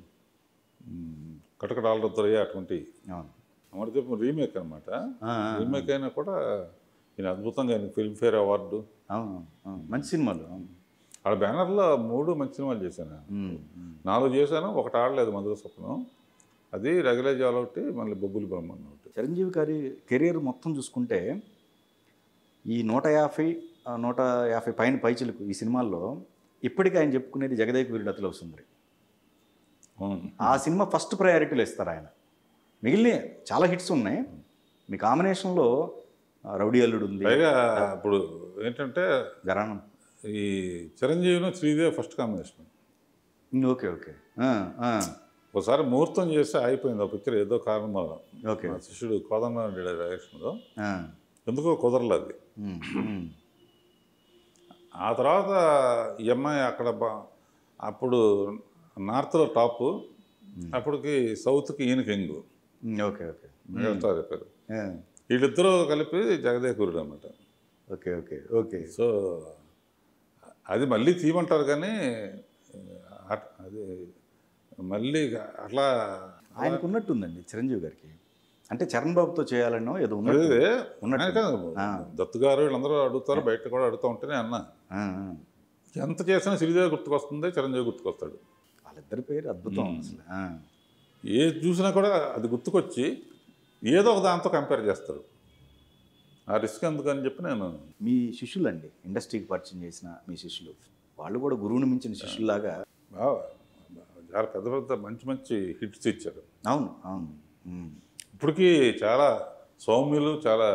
కటకడాల దొరయ్య అటువంటి అవును అమరదీపం రీమేక్ అనమాట ఆ, ఆ, రీమేక్ అయినా కూడా ఈయన అద్భుతంగా ఆయన ఫిల్మ్ఫేర్ అవార్డు అవును అవును మంచి సినిమాలు అవును ఆడ బ్యానర్లో మూడు మంచి సినిమాలు చేశాను మ్మ్, మ్మ్. నాలుగు చేశాను ఒకటి ఆడలేదు మధుర స్వప్నం అది రగలేజాలు ఒకటి మళ్ళీ బొబ్బులి బ్రహ్మణ్ ఒకటి చిరంజీవి గారి కెరీర్ మొత్తం చూసుకుంటే ఈ నూట యాభై ఆ, నూట యాభై పైన పైచిలకు ఈ సినిమాల్లో ఇప్పటికీ ఆయన చెప్పుకునేది జగదేక్ వీరుడు అతిలో సుందరి అవును. ఆ సినిమా ఫస్ట్ ప్రయారిటీలు ఇస్తారు ఆయన మిగిలిన చాలా హిట్స్ ఉన్నాయి మీ కాంబినేషన్లో ఆ, రౌడీ అల్లుడు ఉంది పైగా ఇప్పుడు ఏంటంటే గరానం ఈ చిరంజీవిను Sridevi first combination um, okay okay ఆ, ఆ, ఒకసారి ముహూర్తం చేస్తే అయిపోయింది ఆ పిక్చర్ ఏదో కారణం వల్ల ఓకే మా శిష్యుడు కోదండ డైరెక్షన్లో ఆ, ఎందుకో కుదరలేదు ఉమ్, ఉమ్, ఆ తర్వాత ఈ అమ్మాయి అక్కడ బా అప్పుడు నార్త్లో టాపు అప్పటికి సౌత్కి ఈయన king um, okay okay megastar చెప్పారు ఆ, వీళ్ళిద్దరూ కలిపి జగదేకురుడు అనమాట ఓకే ఓకే ఓకే సో అది మళ్ళీ తీయమంటారు కానీ అట్- అది మళ్ళీ అట్లా ఆయనకు ఉన్నట్టుందండి చిరంజీవి గారికి అంటే చరణ్ బాబుతో చేయాలనో ఏదో ఉన్నట్టు అదే ఉన్నట్టు. ఆయన కాదు, దత్తు గారు వీళ్ళందరూ అడుగుతారు బయట కూడా అడుగుతూ ఉంటేనే అన్నా ఆ, ఆ. ఎంత చేసినా శ్రీదేవి గుర్తుకొస్తుంది చిరంజీవి గుర్తుకొస్తాడు వాళ్ళిద్దరి పేరు అద్భుతం అసలు ఆ. ఏది చూసినా కూడా అది గుర్తుకొచ్చి ఏదో ఒక దాంతో కంపేర్ చేస్తారు ఆ రిస్క్ ఎందుకని చెప్పి నేను మీ శిష్యులండి ఇండస్ట్రీకి పరిచయం చేసిన మీ శిష్యులు వాళ్ళు కూడా గురువుని మించిన శిష్యుల్లాగా బాగా చాలా పెద్ద పెద్ద మంచి మంచి హిట్స్ ఇచ్చారు అవును అవును ఉమ్. ఇప్పటికీ చాలా సౌమ్యులు చాలా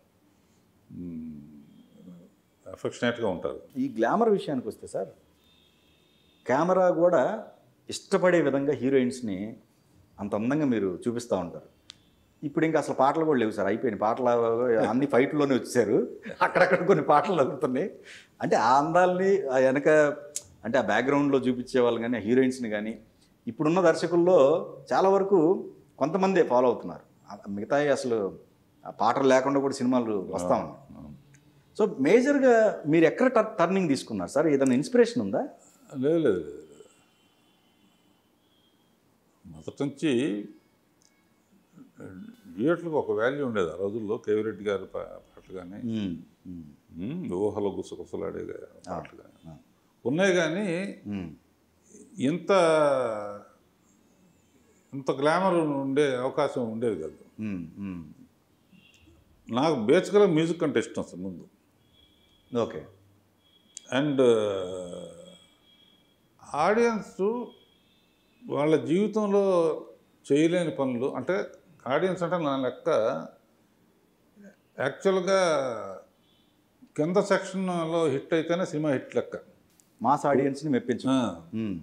అఫెక్షనేట్గా ఉంటారు ఈ గ్లామర్ విషయానికి వస్తే సార్ కెమెరా కూడా ఇష్టపడే విధంగా హీరోయిన్స్ని అంత అందంగా మీరు చూపిస్తూ ఉంటారు ఇప్పుడు ఇంకా అసలు పాటలు కూడా లేవు సార్ అయిపోయినాయి పాటలు అన్ని ఫైట్లోనే వచ్చేసారు అక్కడక్కడ కొన్ని పాటలు తగ్గుతున్నాయి అంటే ఆ అందాలని ఆ వెనక అంటే ఆ బ్యాక్గ్రౌండ్లో చూపించే వాళ్ళు కానీ ఆ హీరోయిన్స్ని కానీ ఇప్పుడున్న దర్శకుల్లో చాలా వరకు కొంతమందే ఫాలో అవుతున్నారు ఆ మిగతా అసలు ఆ పాటలు లేకుండా కూడా సినిమాలు వస్తూ ఉన్నాయి సో మేజర్గా మీరు ఎక్కడ టర్- టర్నింగ్ తీసుకున్నారు సార్ ఏదైనా ఇన్స్పిరేషన్ ఉందా లేదు లేదు లేదు మొదటి నుంచి డ్యూయట్లకు ఒక వాల్యూ ఉండేది ఆ రోజుల్లో కేవిరెడ్డి గారి పా- పాటలు కానీ మ్మ్. మ్మ్. ఉమ్, ఊహలో గుసగుసలాడే పాటలు కానీ ఆ. ఉన్నాయి కానీ మ్మ్. ఇంత ఇంత గ్లామర్ ఉండే అవకాశం ఉండేది కాదు మ్మ్. మ్మ్. నాకు బేసికల్గా మ్యూజిక్ అంటే ఇష్టం అసలు ముందు ఓకే అండ్ ఆడియన్స్ వాళ్ళ జీవితంలో చేయలేని పనులు అంటే ఆడియన్స్ అంటే నా లెక్క యాక్చువల్గా కింద సెక్షన్లో హిట్ అయితేనే సినిమా హిట్ లెక్క మాస్ ఆడియన్స్ని మెప్పించు మ్మ్.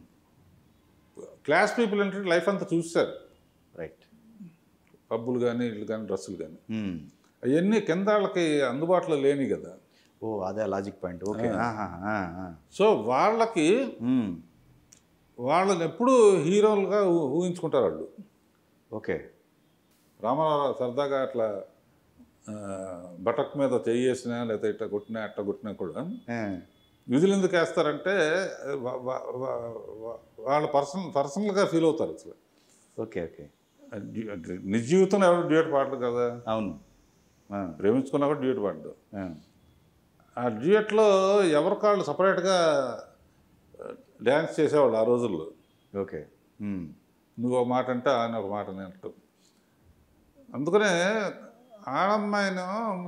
క్లాస్ పీపుల్ అంటే లైఫ్ అంతా చూస్తారు రైట్ పబ్బులు కానీ ఇళ్ళు కానీ డ్రెస్సులు కానీ మ్మ్. అవన్నీ కింద వాళ్ళకి అందుబాటులో లేని కదా ఓ అదే లాజిక్ పాయింట్ ఓకే ఆహా, ఆ, ఆ. సో వాళ్ళకి మ్మ్. వాళ్ళని ఎప్పుడు హీరోలుగా ఊ- ఊహించుకుంటారు వాళ్ళు ఓకే రామారావు సరదాగా అట్లా ఆ, బటక్ మీద చెయ్యేసినా లేకపోతే ఇట్లా కొట్టినా అట్లా కొట్టినా కూడా ఆ. విధులు ఎందుకు వేస్తారంటే వా- వా- వా- వా- వాళ్ళ పర్సనల్ పర్సనల్గా ఫీల్ అవుతారు అసలు ఓకే ఓకే డ్యూ- నిజ జీవితంలో ఎవరు డ్యూట్ పాడరు కదా అవును ఆ, ప్రేమించుకున్నా కూడా డ్యూట్ పాడదు ఆ. ఆ డ్యూయట్లో ఎవరి కాళ్ళు సపరేట్గా డ్యాన్స్ చేసేవాళ్ళు ఆ రోజుల్లో ఓకే మ్మ్. నువ్వు ఒక మాట అంటే ఆయన ఒక మాట అంటావు అందుకనే ఆడమ్మాయిను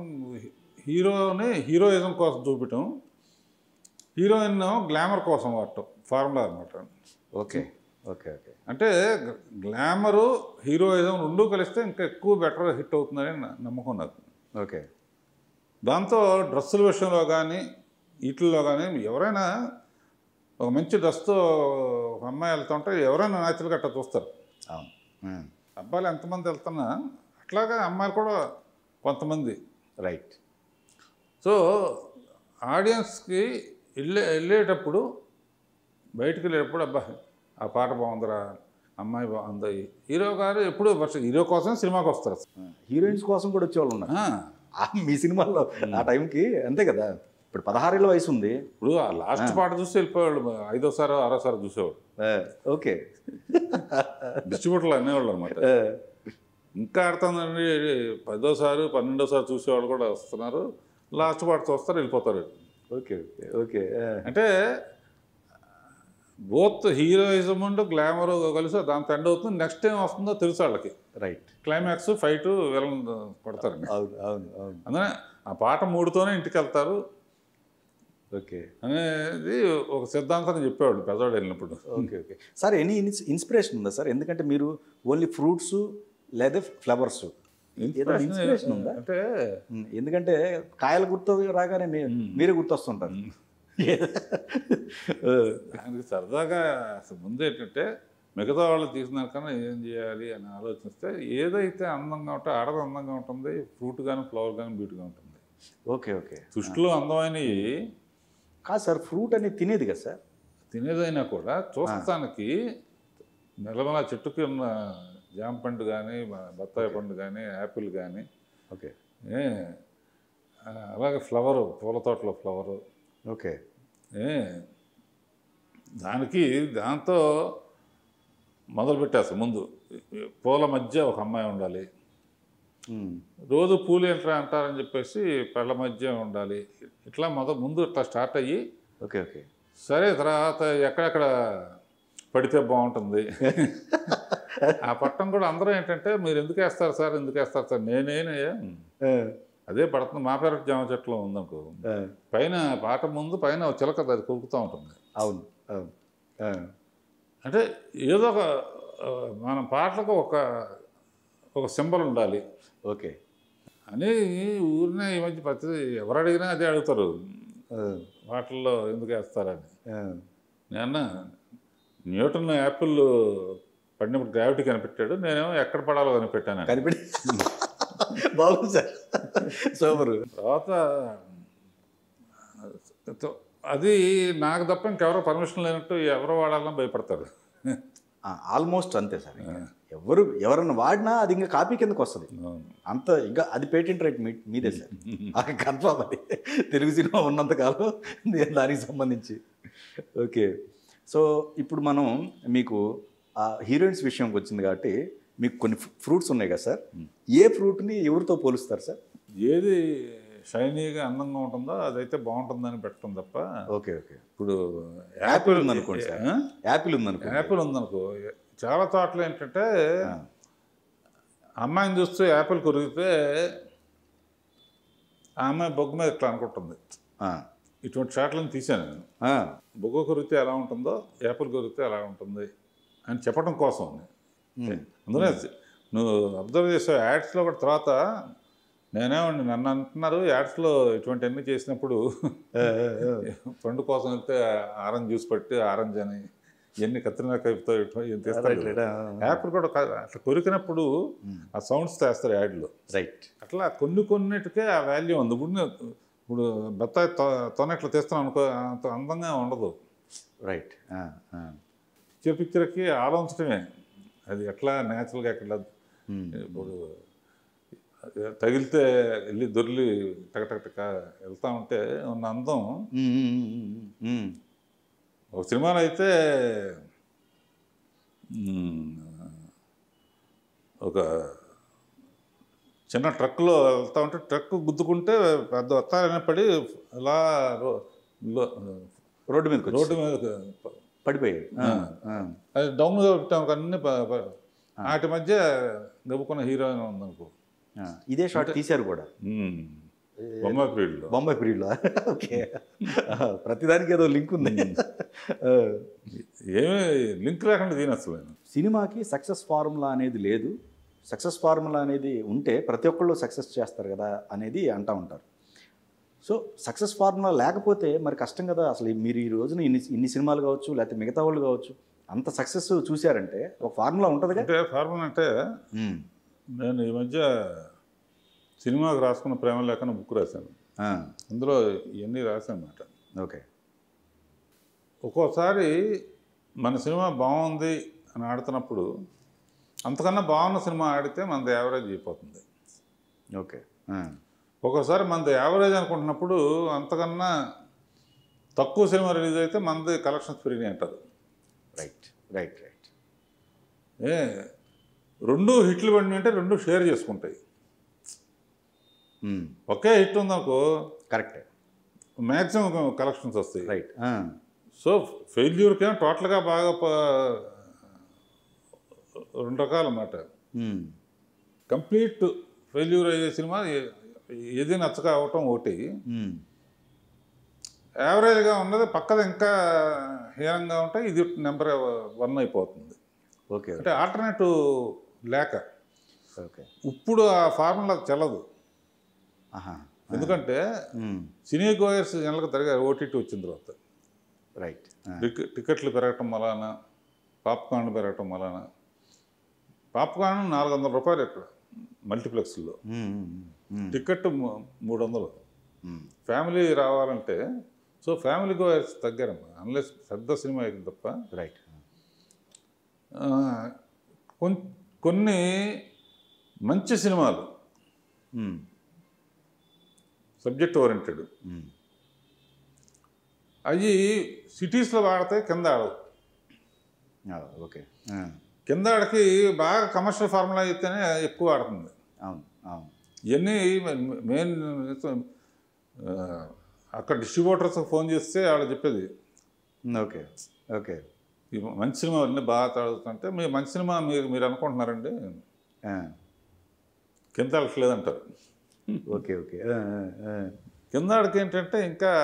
హీరోని హీరోయిజం కోసం చూపించడం హీరోయిన్ గ్లామర్ కోసం వాడటం ఫార్ములా అనమాట ఓకే ఓకే ఓకే అంటే గ్లామరు హీరోయిజం రెండూ కలిస్తే ఇంకా ఎక్కువ బెటర్ హిట్ అవుతుందని నా నమ్మకం నాకు ఓకే దాంతో డ్రెస్సుల విషయంలో కానీ వీటిల్లో కానీ ఎవరైనా ఒక మంచి డ్రెస్తో ఒక అమ్మాయి వెళ్తుంటే ఎవరైనా న్యాచురల్గా అట్లా చూస్తారు అవును మ్మ్. అబ్బాయిలు ఎంతమంది వెళ్తున్నా అట్లాగే అమ్మాయిలు కూడా కొంతమంది రైట్ సో ఆడియన్స్కి వెళ్ళే వెళ్ళేటప్పుడు బయటికి వెళ్ళేటప్పుడు అబ్బా ఆ పాట బాగుందిరా అమ్మాయి బాగుంది హీరో గారు ఎప్పుడు ఫస్ట్ హీరో కోసం సినిమాకి వస్తారు అసలు. హీరోయిన్స్ కోసం కూడా వచ్చేవాళ్ళు ఉన్నారు ఆ, ఆ, మీ సినిమాల్లో ఆ టైంకి అంతే కదా ఇప్పుడు పదహారేళ్ళ వయసు ఉంది ఇప్పుడు ఆ లాస్ట్ పాట చూసి వెళ్ళిపోయేవాళ్ళు ఐదోసారో ఆరోసారో చూసేవాడు ఆ, ఓకే డిస్ట్రిబ్యూటర్లు అనేవాళ్ళు అనమాట ఆ, ఇంకా ఆడుతుందండి పదోసారి పన్నెండోసారి చూసేవాళ్ళు కూడా వస్తున్నారు లాస్ట్ పాట చూస్తారు వెళ్ళిపోతారు ఓకే ఓకే ఓకే ఆ, అంటే బోత్ హీరోయిజం ఉండు గ్లామర్ కలిసి దాంతో ఎండ్ అవుతుంది నెక్స్ట్ ఏం వస్తుందో తెలుసు వాళ్ళకి రైట్ క్లైమాక్స్ ఫైట్ విలన్ కొడతారండి అవును అవును అవును అందుకనే ఆ పాట మూడుతోనే ఇంటికి వెళ్తారు ఓకే అనేది ఒక సిద్ధాంతం చెప్పేవాడు పెద్దవాడు వెళ్ళినప్పుడు okay okay sir any inspiration ఉందా సార్ ఎందుకంటే మీరు ఓన్లీ ఫ్రూట్స్ లేదా ఫ్లవర్స్ ఏదైనా ఇన్స్పిరేషన్ ఉందా అంటే ఉమ్, ఎందుకంటే కాయలు గుర్తు రాగానే మీ- మీరే గుర్తొస్తుంటారు ఆ, దానికి సరదాగా అసలు ముందు ఏంటంటే మిగతా వాళ్ళు తీసిన కన్నా ఏం చేయాలి అని ఆలోచిస్తే ఏదైతే అందంగా ఉంటే ఆడది అందంగా ఉంటుంది ఫ్రూట్ కానీ ఫ్లవర్ కానీ బ్యూటీగా ఉంటుంది ఓకే ఓకే సృష్టిలో అందమైనవి కాదు సార్ ఫ్రూట్ అనేది తినేది కదా సార్ తినేదైనా కూడా చూస్తానికి మెల్లమెల్ల చెట్టుకి ఉన్న జామ పండు కానీ బత్తాయి పండు కానీ యాపిల్ కానీ ఓకే ఏ ఆ, అలాగే ఫ్లవరు పూల తోటలో ఫ్లవరు ఓకే ఏ దానికి దాంతో మొదలు పెట్టేస్తా ముందు పూల మధ్య ఒక అమ్మాయి ఉండాలి ఉమ్, రోజు పూలు ఏంట్రా అంటారని చెప్పేసి పళ్ళ మధ్య ఉండాలి ఇట్లా మొదలు ముందు ఇట్లా స్టార్ట్ అయ్యి ఓకే ఓకే సరే తర్వాత ఎక్కడెక్కడ పడితే బాగుంటుంది ఆ పట్టం కూడా అందరూ ఏంటంటే మీరు ఎందుకు వేస్తారు సార్ ఎందుకు వేస్తారు సార్ నేనేనే ఆ, అదే పడుతుంది మా పెరటి జామ చెట్లో ఉందనుకో ఆ, పైన పాట ముందు పైన ఒక చిలక అది కొరుకుతూ ఉంటుంది అవును అవును ఆ, అంటే ఏదో ఒక ఆ, మన పాటలకు ఒక ఒక సింబల్ ఉండాలి ఓకే అని ఊరినే ఈ మధ్య ప్రతి ఎవరు అడిగినా అదే అడుగుతారు ఆ, వాటిల్లో ఎందుకు వేస్తారని ఆ, నేను న్యూటన్ యాపిల్ పడినప్పుడు గ్రావిటీ కనిపెట్టాడు నేనేమో ఎక్కడ పడాలో కనిపెట్టాను కనిపెట్టి బాగుంది సార్ సూపర్ తర్వాత అది నాకు తప్ప ఇంకెవరో పర్మిషన్ లేనట్టు ఎవరో వాడాలని భయపడతారు ఆల్మోస్ట్ అంతే సార్ ఇంకా. ఎవరు ఎవరన్నా వాడినా అది ఇంకా కాపీ కిందకు వస్తుంది అవును. అంత ఇంకా అది పేటెంట్ రైట్ మీ మీదే సార్ అది కన్ఫామ్ అది తెలుగు సినిమా ఉన్నంతకాలం దే- దానికి సంబంధించి ఓకే సో ఇప్పుడు మనం మీకు ఆ హీరోయిన్స్ విషయంకి వచ్చింది కాబట్టి మీకు కొన్ని ఫ్రూట్స్ ఉన్నాయి కదా సార్ ఏ ఫ్రూట్ని ఎవరితో పోలుస్తారు సార్ ఏది షైనీగా అందంగా ఉంటుందో అదైతే బాగుంటుందని పెట్టడం తప్ప ఓకే ఓకే ఇప్పుడు యాపిల్ ఉందనుకోండి సార్ ఆ? యాపిల్ ఉందనుకోండి యాపిల్ ఉందనుకో చాలా తోటలు ఏంటంటే ఆ. అమ్మాయిని చూస్తూ యాపిల్ కొరిగితే ఆ అమ్మాయి బొగ్గు మీద ఇట్లా అనుకుంటుంది ఆ, ఇటువంటి షాట్లను తీశాను నేను ఆ, బొగ్గు కొరిగితే ఎలా ఉంటుందో యాపిల్ కొరిగితే ఎలా ఉంటుంది అని చెప్పడం కోసం ఉమ్, అందులో నువ్వు అబ్జర్వ్ చేసావు యాడ్స్లో కూడా తర్వాత నేనేమండి నన్ను అంటున్నారు యాడ్స్లో ఇటువంటివన్నీ చేసినప్పుడు ఆ, ఆ, ఆ. పండు కోసం వెళ్తే ఆరెంజ్ జ్యూస్ పట్టి ఆరెంజ్ అని ఇవన్నీ కత్రినా కైపుతో రైట్ తీస్తారు రైట్ ఆ, యాపిల్ కూడా కా- అట్లా కొరికినప్పుడు ఆ సౌండ్స్ తెస్తారు యాడ్లో రైట్ అట్లా కొన్ని కొన్నిటికే ఆ వాల్యూ ఉంది ఇప్పుడు నేను- ఇప్పుడు బత్తాయి తొ- తొన ఇట్లా తీస్తున్నాను అనుకో అంత అందంగా ఉండదు రైట్ ఆ, ఆ. పిక్చర్ పిక్చర్కి ఆలోచించడమే అది ఎట్లా న్యాచురల్గా ఎట్లా ఉమ్, ఇప్పుడు తగిలితే వెళ్ళి దొర్లి టక టక టక వెళ్తా ఉంటే ఉన్న అందం ఉమ్, ఉమ్, ఉమ్, ఉమ్. ఒక సినిమాలో అయితే మ్, ఒక చిన్న ట్రక్లో వెళ్తా ఉంటే ట్రక్ గుద్దుకుంటే పెద్ద వత్తాలనే పడి అలా రో- లో- రోడ్డు మీదకి వచ్చి రోడ్డు మీద పడిపోయాడు ఆ, ఆ. అది డౌన్గా పెట్టాం అన్ని ప- ప- వాటి మధ్య గబుకున్న హీరోయిన్ ఉందనుకో ఆ, ఇదే షాట్ తీశారు కూడా మ్, బొమ్మ పీరియడ్లో బొంబాయి పీరియడ్లో ఓకే ఆ, ప్రతిదానికి ఏదో లింక్ ఉంది ఆ. ఏమీ లింక్ లేకుండా దీని అసలు నేను సినిమాకి సక్సెస్ ఫార్ములా అనేది లేదు సక్సెస్ ఫార్ములా అనేది ఉంటే ప్రతి ఒక్కళ్ళు సక్సెస్ చేస్తారు కదా అనేది అంటూ ఉంటారు సో సక్సెస్ ఫార్ములా లేకపోతే మరి కష్టం కదా అసలు మీరు ఈ రోజున ఇన్ని ఇన్ని సినిమాలు కావచ్చు లేకపోతే మిగతా వాళ్ళు కావచ్చు అంత సక్సెస్ చూశారంటే ఒక ఫార్ములా ఉంటుందిగా అంటే ఫార్మల్ అంటే ఉమ్. నేను ఈ మధ్య సినిమాకి రాసుకున్న ప్రేమ లేఖన బుక్ రాశాను ఆ, అందులో ఇవన్నీ రాశాను అన్నమాట ఓకే ఒక్కోసారి మన సినిమా బాగుంది అని ఆడుతున్నప్పుడు అంతకన్నా బాగున్న సినిమా ఆడితే మనది యావరేజ్ అయిపోతుంది ఓకే ఆ, ఒక్కోసారి మనది యావరేజ్ అనుకుంటున్నప్పుడు అంతకన్నా తక్కువ సినిమా రిలీజ్ అయితే మనది కలెక్షన్స్ పెరిగినాయి అంటారు రైట్ రైట్ రైట్ ఏ రెండు హిట్లు పడినాయి అంటే రెండు షేర్ చేసుకుంటాయి ఉమ్, ఒకే హిట్ ఉందనుకో కరెక్టే మ్యాక్సిమం కలెక్షన్స్ వస్తాయి రైట్ ఆ, సో ఫెయిల్యూర్కేమో టోటల్గా బాగా ప- రెండు రకాలు అన్నమాట ఉమ్, కంప్లీట్ ఫెయిల్యూర్ అయ్యే సినిమా ఏ- ఏది నచ్చక అవటం ఒకటి ఉమ్, యావరేజ్గా ఉన్నది పక్కది ఇంకా హీనంగా ఉంటే ఇది నెంబర్ వన్ అయిపోతుంది ఓకే అంటే ఆల్టర్నేటివ్ లేక ఓకే ఇప్పుడు ఆ ఫార్ములా చెల్లదు ఆహా ఎందుకంటే ఉమ్, సినీ గోయర్స్ జనరల్గా తిరగా ఓటీటీ వచ్చిన తర్వాత రైట్ ఆ, టిక్- టికెట్లు పెరగటం వలన పాప్కార్న్ పెరగటం వలన పాప్కార్న్ నాలుగు వందల రూపాయలు ఇక్కడ మల్టీప్లెక్స్లో ఉమ్, ఉమ్, ఉమ్, టికెట్ మూ- మూడు వందలు ఉమ్, ఫ్యామిలీ రావాలంటే సో ఫ్యామిలీ గోయర్స్ తగ్గారమ్మా అన్లెస్ పెద్ద సినిమా అయితే తప్ప రైట్ ఆ, కొన్- కొన్ని మంచి సినిమాలు ఉమ్, సబ్జెక్ట్ ఓరియంటెడ్ ఉమ్, అవి సిటీస్లో వాడితే కింద ఆడవు ఆ, ఓకే ఆ, కింద ఆడకి బాగా కమర్షియల్ ఫార్ములా అయితేనే ఎక్కువ ఆడుతుంది అవును అవును ఇవన్నీ మెయిన్ ఆ, అక్కడ డిస్ట్రిబ్యూటర్స్ ఫోన్ చేస్తే వాళ్ళు చెప్పేది ఉమ్, ఓకే ఓకే ఈ మంచి సినిమా అన్నీ బాగా తాడుతుంటే మీ మంచి సినిమా మీరు మీరు అనుకుంటున్నారండి ఆ, కింద వెళ్ళట్లేదంటారు ఓకే ఓకే ఆ, ఆ, ఆ, కింద ఆడికి ఏంటంటే ఇంకా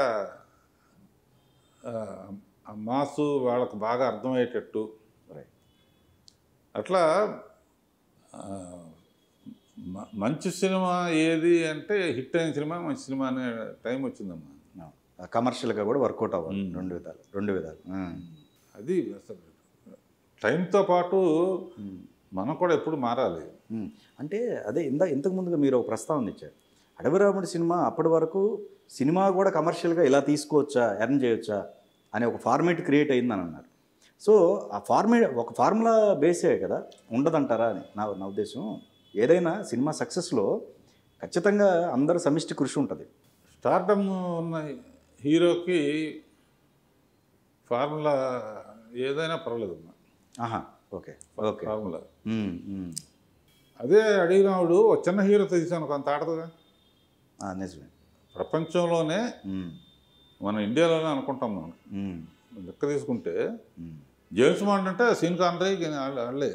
ఆ, ఆ మాసు వాళ్ళకు బాగా అర్థమయ్యేటట్టు రైట్ అట్లా ఆ, మ- మంచి సినిమా ఏది అంటే హిట్ అయిన సినిమా మంచి సినిమా అనే టైం వచ్చిందమ్మా కమర్షియల్గా కూడా వర్కౌట్ అవ్వాలి రెండు విధాలు రెండు విధాలు ఆ. అది అసలు టైంతో పాటు మనం కూడా ఎప్పుడు మారాలి ఉమ్. అంటే అదే ఇందా ఇంతకు ముందుగా మీరు ఒక ప్రస్తావన ఇచ్చారు అడవిరాముడి సినిమా అప్పటి వరకు సినిమా కూడా కమర్షియల్గా ఇలా తీసుకోవచ్చా ఎర్న్ చేయొచ్చా అనే ఒక ఫార్మేట్ క్రియేట్ అయిందని అన్నారు సో ఆ ఫార్మే ఒక ఫార్ములా బేసే కదా ఉండదంటారా అని నా నా ఉద్దేశం ఏదైనా సినిమా సక్సెస్లో ఖచ్చితంగా అందరూ సమిష్టి కృషి ఉంటుంది స్టార్డమ్ ఉన్న హీరోకి ఫార్ములా ఏదైనా పర్వాలేదమ్మా aha okay okay formula um, um. అదే అడిగినప్పుడు ఒక చిన్న హీరో తీసాను కొంత ఆడదుగా ఆ, నిజమే ప్రపంచంలోనే ఉమ్, మన ఇండియాలోనే అనుకుంటాం మనం ఉమ్, లెక్క తీసుకుంటే ఉమ్. జేమ్స్ బాండ్ అంటే సీన్ కాంట్రీ వాళ్ళే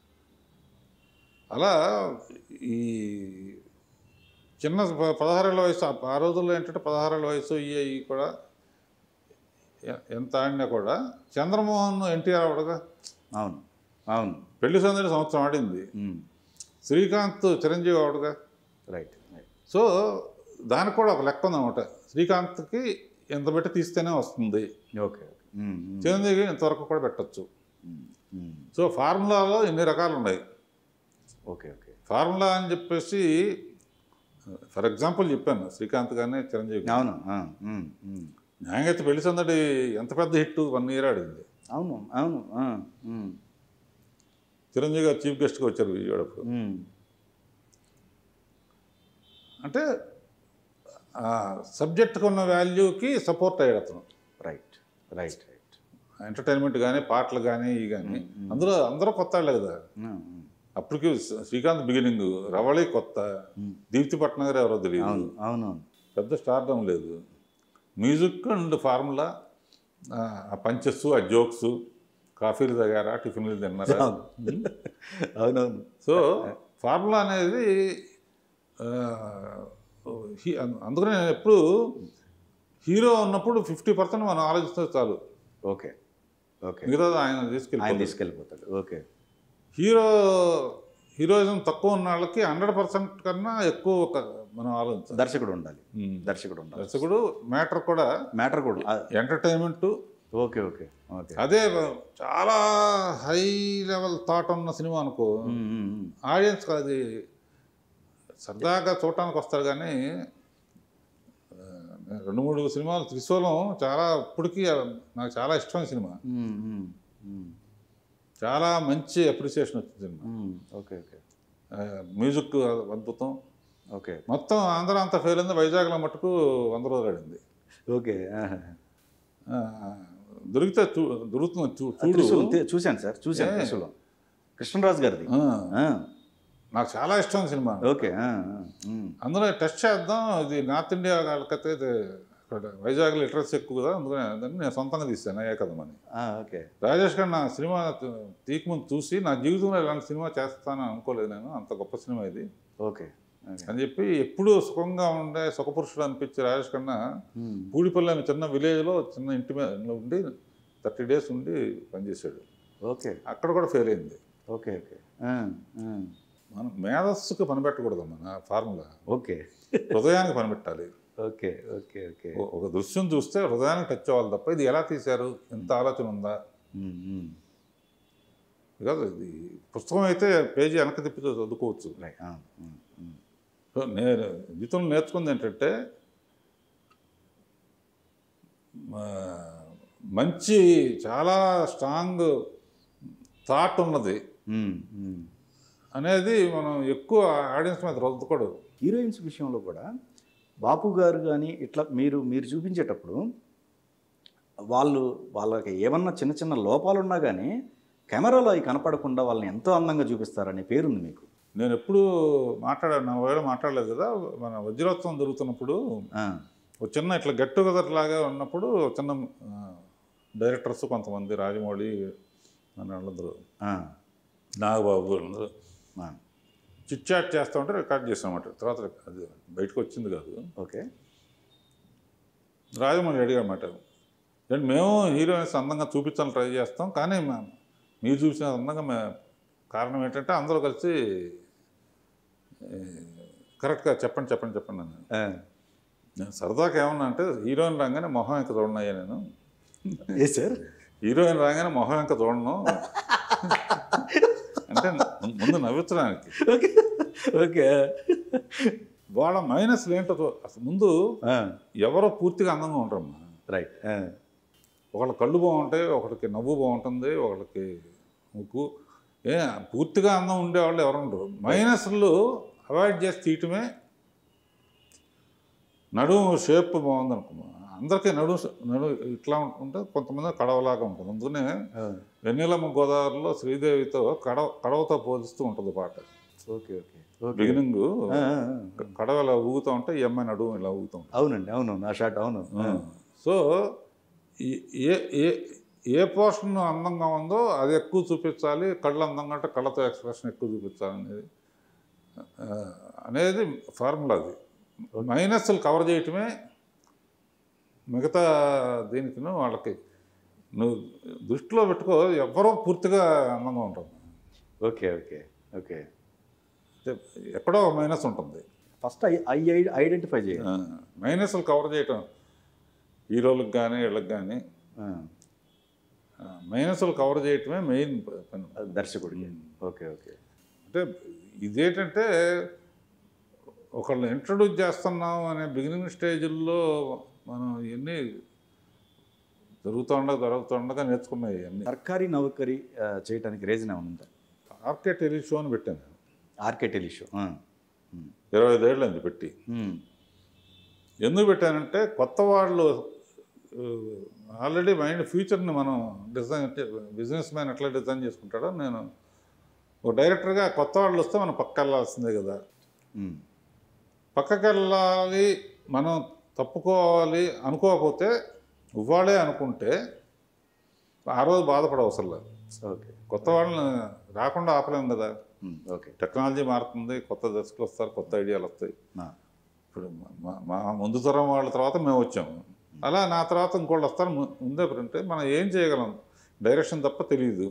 అలా ఈ చిన్న ప- పదహారేళ్ళ వయసు ఆ- ఆ రోజుల్లో ఏంటంటే పదహారేళ్ళ వయసు ఇవి కూడా ఎ- ఎంత ఆడినా కూడా చంద్రమోహన్ ఎన్టీఆర్ అవడగా అవును అవును పెళ్లి సందడి సంవత్సరం ఆడింది ఉమ్, శ్రీకాంత్ చిరంజీవి అవడగా రైట్ రైట్ సో దానికి కూడా ఒక లెక్క ఉందన్నమాట శ్రీకాంత్కి ఎంత పెట్టి తీస్తేనే వస్తుంది ఓకే ఉమ్, ఉమ్, చిరంజీవి ఇంతవరకు కూడా పెట్టచ్చు ఉమ్, ఉమ్. సో ఫార్ములాలో ఎన్ని రకాలు ఉన్నాయి ఓకే ఓకే ఫార్ములా అని చెప్పేసి ఫర్ ఎగ్జాంపుల్ చెప్పాను శ్రీకాంత్ గానే చిరంజీవి గాని. అవును ఆ, ఉమ్, ఉమ్. న్యాయంగా అయితే పెళ్లి సందడి ఎంత పెద్ద హిట్ వన్ ఇయర్ ఆడింది అవును అవును ఆ, ఉమ్, చిరంజీవి గారు చీఫ్ గెస్ట్గా వచ్చారు విజయవాడప్పుడు ఉమ్. అంటే సబ్జెక్ట్కి ఉన్న వాల్యూకి సపోర్ట్ అయ్యాడు అతను రైట్ రైట్ రైట్ ఎంటర్టైన్మెంట్ కానీ పాటలు కానీ ఇవి కానీ అందులో అందరూ కొత్త వాళ్ళే కదా ఉమ్, ఉమ్. అప్పటికి శ్రీకాంత్ బిగినింగ్ రవళి కొత్త దీప్తి పట్నగర్ ఎవరో తెలియదు అవును అవును అవును పెద్ద స్టార్డమ్ లేదు మ్యూజిక్ అండ్ ఫార్ములా ఆ పంచెస్ ఆ జోక్స్ కాఫీలు తాగారా టిఫిన్లు తిన్నారా అవునవును సో ఫార్ములా అనేది ఆ, హీ- అందుకనే నేను ఎప్పుడు హీరో ఉన్నప్పుడు ఫిఫ్టీ పర్సెంట్ మనం ఆలోచిస్తే చాలు ఓకే ఓకే మిగతా ఆయన ఆయన తీసుకెళ్ళి తీసుకెళ్ళిపోతాడు ఓకే హీరో హీరోయిజం తక్కువ ఉన్న వాళ్ళకి హండ్రెడ్ పర్సెంట్ కన్నా ఎక్కువ ఒక మనం ఆలోచించాలి దర్శకుడు ఉండాలి ఉమ్. దర్శకుడు ఉండాలి దర్శకుడు మ్యాటర్ కూడా మ్యాటర్ కూడా ఆ, ఎంటర్టైన్మెంట్ ఓకే ఓకే ఓకే అదే చాలా హై లెవెల్ థాట్ ఉన్న సినిమా అనుకో ఉమ్, ఉమ్, ఉమ్. ఆడియన్స్ అది సరదాగా చూడటానికి వస్తారు కానీ ఆ, రెండు మూడు సినిమాలు త్రిశూలం చాలా ఇప్పటికీ నాకు చాలా ఇష్టమైన సినిమా ఉమ్, ఉమ్, ఉమ్, చాలా మంచి అప్రిసియేషన్ వచ్చింది సినిమా ఉమ్. ఓకే ఓకే ఆ, మ్యూజిక్ అద్భుతం ఓకే మొత్తం ఆంధ్ర అంతా ఫెయిల్ అయింది వైజాగ్లో మటుకు వంద రోజులు ఆడింది ఓకే ఆహా. ఆ, దొరికితే చూ దొరుకుతుంది చూ- ఆ, త్రిశూలం చూడు తే- చూశాను సార్ చూశాను ఏ. త్రిశూలం కృష్ణరాజు గారిది ఆ, ఆ, నాకు చాలా ఇష్టం సినిమా ఓకే ఆ, ఆ, ఉమ్. అందులో టెస్ట్ చేద్దాం ఇది నార్త్ ఇండియా వాళ్ళకైతే ఇది ఇక్కడ వైజాగ్ లిటరసీ ఎక్కువ కదా అందుకని దాన్ని నేను సొంతంగా తీస్తాను ఏ కదమని ఆ, ఓకే రాజేష్ గారు నా సినిమా తీక ముందు చూసి నా జీవితంలో ఇలాంటి సినిమా చేస్తానని అనుకోలేదు నేను అంత గొప్ప సినిమా ఇది ఓకే ఓకే అని చెప్పి ఎప్పుడూ సుఖంగా ఉండే సుఖపురుషుడు అనిపించే రాజేష్ కన్నా ఉమ్. పూడిపల్లి అనే చిన్న విలేజ్లో చిన్న ఇంటి మీద ఉండి థర్టీ డేస్ ఉండి పనిచేశాడు ఓకే అక్కడ కూడా ఫెయిల్ అయింది ఓకే ఓకే ఆ, ఆ. మనం మేధస్సుకు పనిపెట్టకూడదు మన ఫార్ములా ఓకే హృదయానికి పనిపెట్టాలి ఓకే ఓకే ఓకే ఓ- ఒక దృశ్యం చూస్తే హృదయానికి టచ్ అవ్వాలి తప్ప ఇది ఎలా తీశారు ఎంత ఆలోచన ఉందా ఉమ్, ఉమ్. కాదు ఇది పుస్తకం అయితే పేజీ వెనక తిప్పి చదువుకోవచ్చు రైట్ ఆ, ఉమ్, ఉమ్. సో నేను జీవితంలో నేర్చుకుంది ఏంటంటే ఆ, మంచి చాలా స్ట్రాంగ్ థాట్ ఉన్నది ఉమ్, ఉమ్. అనేది మనం ఎక్కువ ఆడియన్స్ మీద రుద్దకూడదు హీరోయిన్స్ విషయంలో కూడా బాపు గారు కానీ ఇట్లా మీరు మీరు చూపించేటప్పుడు వాళ్ళు వాళ్ళకి ఏమన్నా చిన్న చిన్న లోపాలు ఉన్నా కానీ కెమెరాలో అవి కనపడకుండా వాళ్ళని ఎంతో అందంగా చూపిస్తారనే పేరుంది మీకు నేను ఎప్పుడు మాట్లాడాను నా వేళ మాట్లాడలేదు కదా మన వజ్రోత్సవం జరుగుతున్నప్పుడు ఆ, ఒక చిన్న ఇట్లా గెట్ టుగెదర్ లాగా ఉన్నప్పుడు ఒక చిన్న డైరెక్టర్స్ కొంతమంది రాజమౌళి అని వాళ్ళందరూ ఆ, నాగబాబు వాళ్ళందరూ ఆ, చిట్ చాట్ చేస్తూ ఉంటే రికార్డ్ చేసామన్నమాట తర్వాత అది బయటకు వచ్చింది కాదు ఓకే రాజమౌళి అడిగాడు అన్నమాట ఏంటి మేము హీరోయిన్స్ అందంగా చూపించాలని ట్రై చేస్తాం కానీ మా- మీరు చూసిన అందంగా మే కారణం ఏంటంటే అందరూ కలిసి కరెక్ట్గా చెప్పండి చెప్పండి చెప్పండి అన్నాను ఆ. నేను సరదాగా ఏమన్నా అంటే హీరోయిన్ రాగానే మొహం ఇంకా చూడనయ్యా నేను ఏ సార్ హీరోయిన్ రాగానే మొహం ఇంకా చూడను అంటే ముందు నవ్వించడానికి ఓకే ఓకే వాళ్ళ మైనస్లు ఏంటో చూ- అసలు ముందు ఎవరో పూర్తిగా అందంగా ఉంటారమ్మా రైట్ ఒకళ్ళ కళ్ళు బాగుంటాయి ఒకళ్ళకి నవ్వు బాగుంటుంది ఒకళ్ళకి ముక్కు ఏ పూర్తిగా అందం ఉండేవాళ్ళు ఎవరు ఉండరు మైనస్లు అవాయిడ్ చేసి తీయటమే నడుము షేప్ బాగుంది అనుకో అందరికీ నడుము నడుము ఇట్లా ఉంటుంటే కొంతమంది కడవలాగా ఉంటుంది అందుకనే వెన్నెలమ్మ గోదావరిలో శ్రీదేవితో కడవ కడవతో పోలిస్తూ ఉంటుంది పాట ఓకే ఓకే ఓకే బిగినింగ్ కడవ ఇలా ఊగుతూ ఉంటే ఈ అమ్మాయి నడుము ఇలా ఊగుతూ ఉంటుంది అవునండి అవును నా షాట్ అవును సో ఈ- ఏ ఏ ఏ పోర్షన్ అందంగా ఉందో అది ఎక్కువ చూపించాలి కళ్ళు అందంగా అంటే కళ్ళతో ఎక్స్ప్రెషన్ ఎక్కువ చూపించాలి అనేది ఆ, అనేది ఫార్ములా అది మైనస్లు కవర్ చేయటమే మిగతా దీనికి వాళ్ళకి నువ్వు దృష్టిలో పెట్టుకో ఎవరో పూర్తిగా అందంగా ఉంటారు ఓకే ఓకే ఓకే అంటే ఎక్కడో మైనస్ ఉంటుంది ఫస్ట్ ఐ ఐ ఐడెంటిఫై చేయాలి మైనస్లు కవర్ చేయటం హీరోలకు కానీ వీళ్ళకి కానీ ఆ, మైనస్లు కవర్ చేయటమే మెయిన్ పని అది దర్శకుడికి ఓకే ఓకే అంటే ఇదేంటంటే ఒకళ్ళని ఇంట్రడ్యూస్ చేస్తున్నాం అనే బిగినింగ్ స్టేజ్లో మనం ఇవన్నీ జరుగుతుండగా జరుగుతుండగా నేర్చుకున్నాయి ఇవన్నీ సర్కారీ నౌకరీ ఆ, చేయటానికి రీజన్ ఏమైనా ఉందా ఆర్కే టెలి షో అని పెట్టాను నేను ఆర్కే టెలిషో ఇరవై ఐదేళ్ళు అయింది పెట్టి ఎందుకు పెట్టానంటే కొత్త వాళ్ళు ఆల్రెడీ మైండ్ ఫ్యూచర్ని మనం డిజైన్ బిజినెస్ మ్యాన్ ఎట్లా డిజైన్ చేసుకుంటాడో నేను ఒక డైరెక్టర్గా కొత్త వాళ్ళు వస్తే మనం పక్క వెళ్ళాల్సిందే కదా పక్కకి వెళ్ళాలి మనం తప్పుకోవాలి అనుకోకపోతే ఇవ్వాలే అనుకుంటే ఆ రోజు బాధపడ అవసరం లేదు ఓకే కొత్త వాళ్ళని రాకుండా ఆపలేం కదా ఓకే టెక్నాలజీ మారుతుంది కొత్త దశకులు వస్తారు కొత్త ఐడియాలు వస్తాయి ఇప్పుడు మా- మా ముందు తరం వాళ్ళ తర్వాత మేము వచ్చాము అలా నా తర్వాత ఇంకోళ్ళు వస్తారు ము- ముందే అంటే మనం ఏం చేయగలం డైరెక్షన్ తప్ప తెలియదు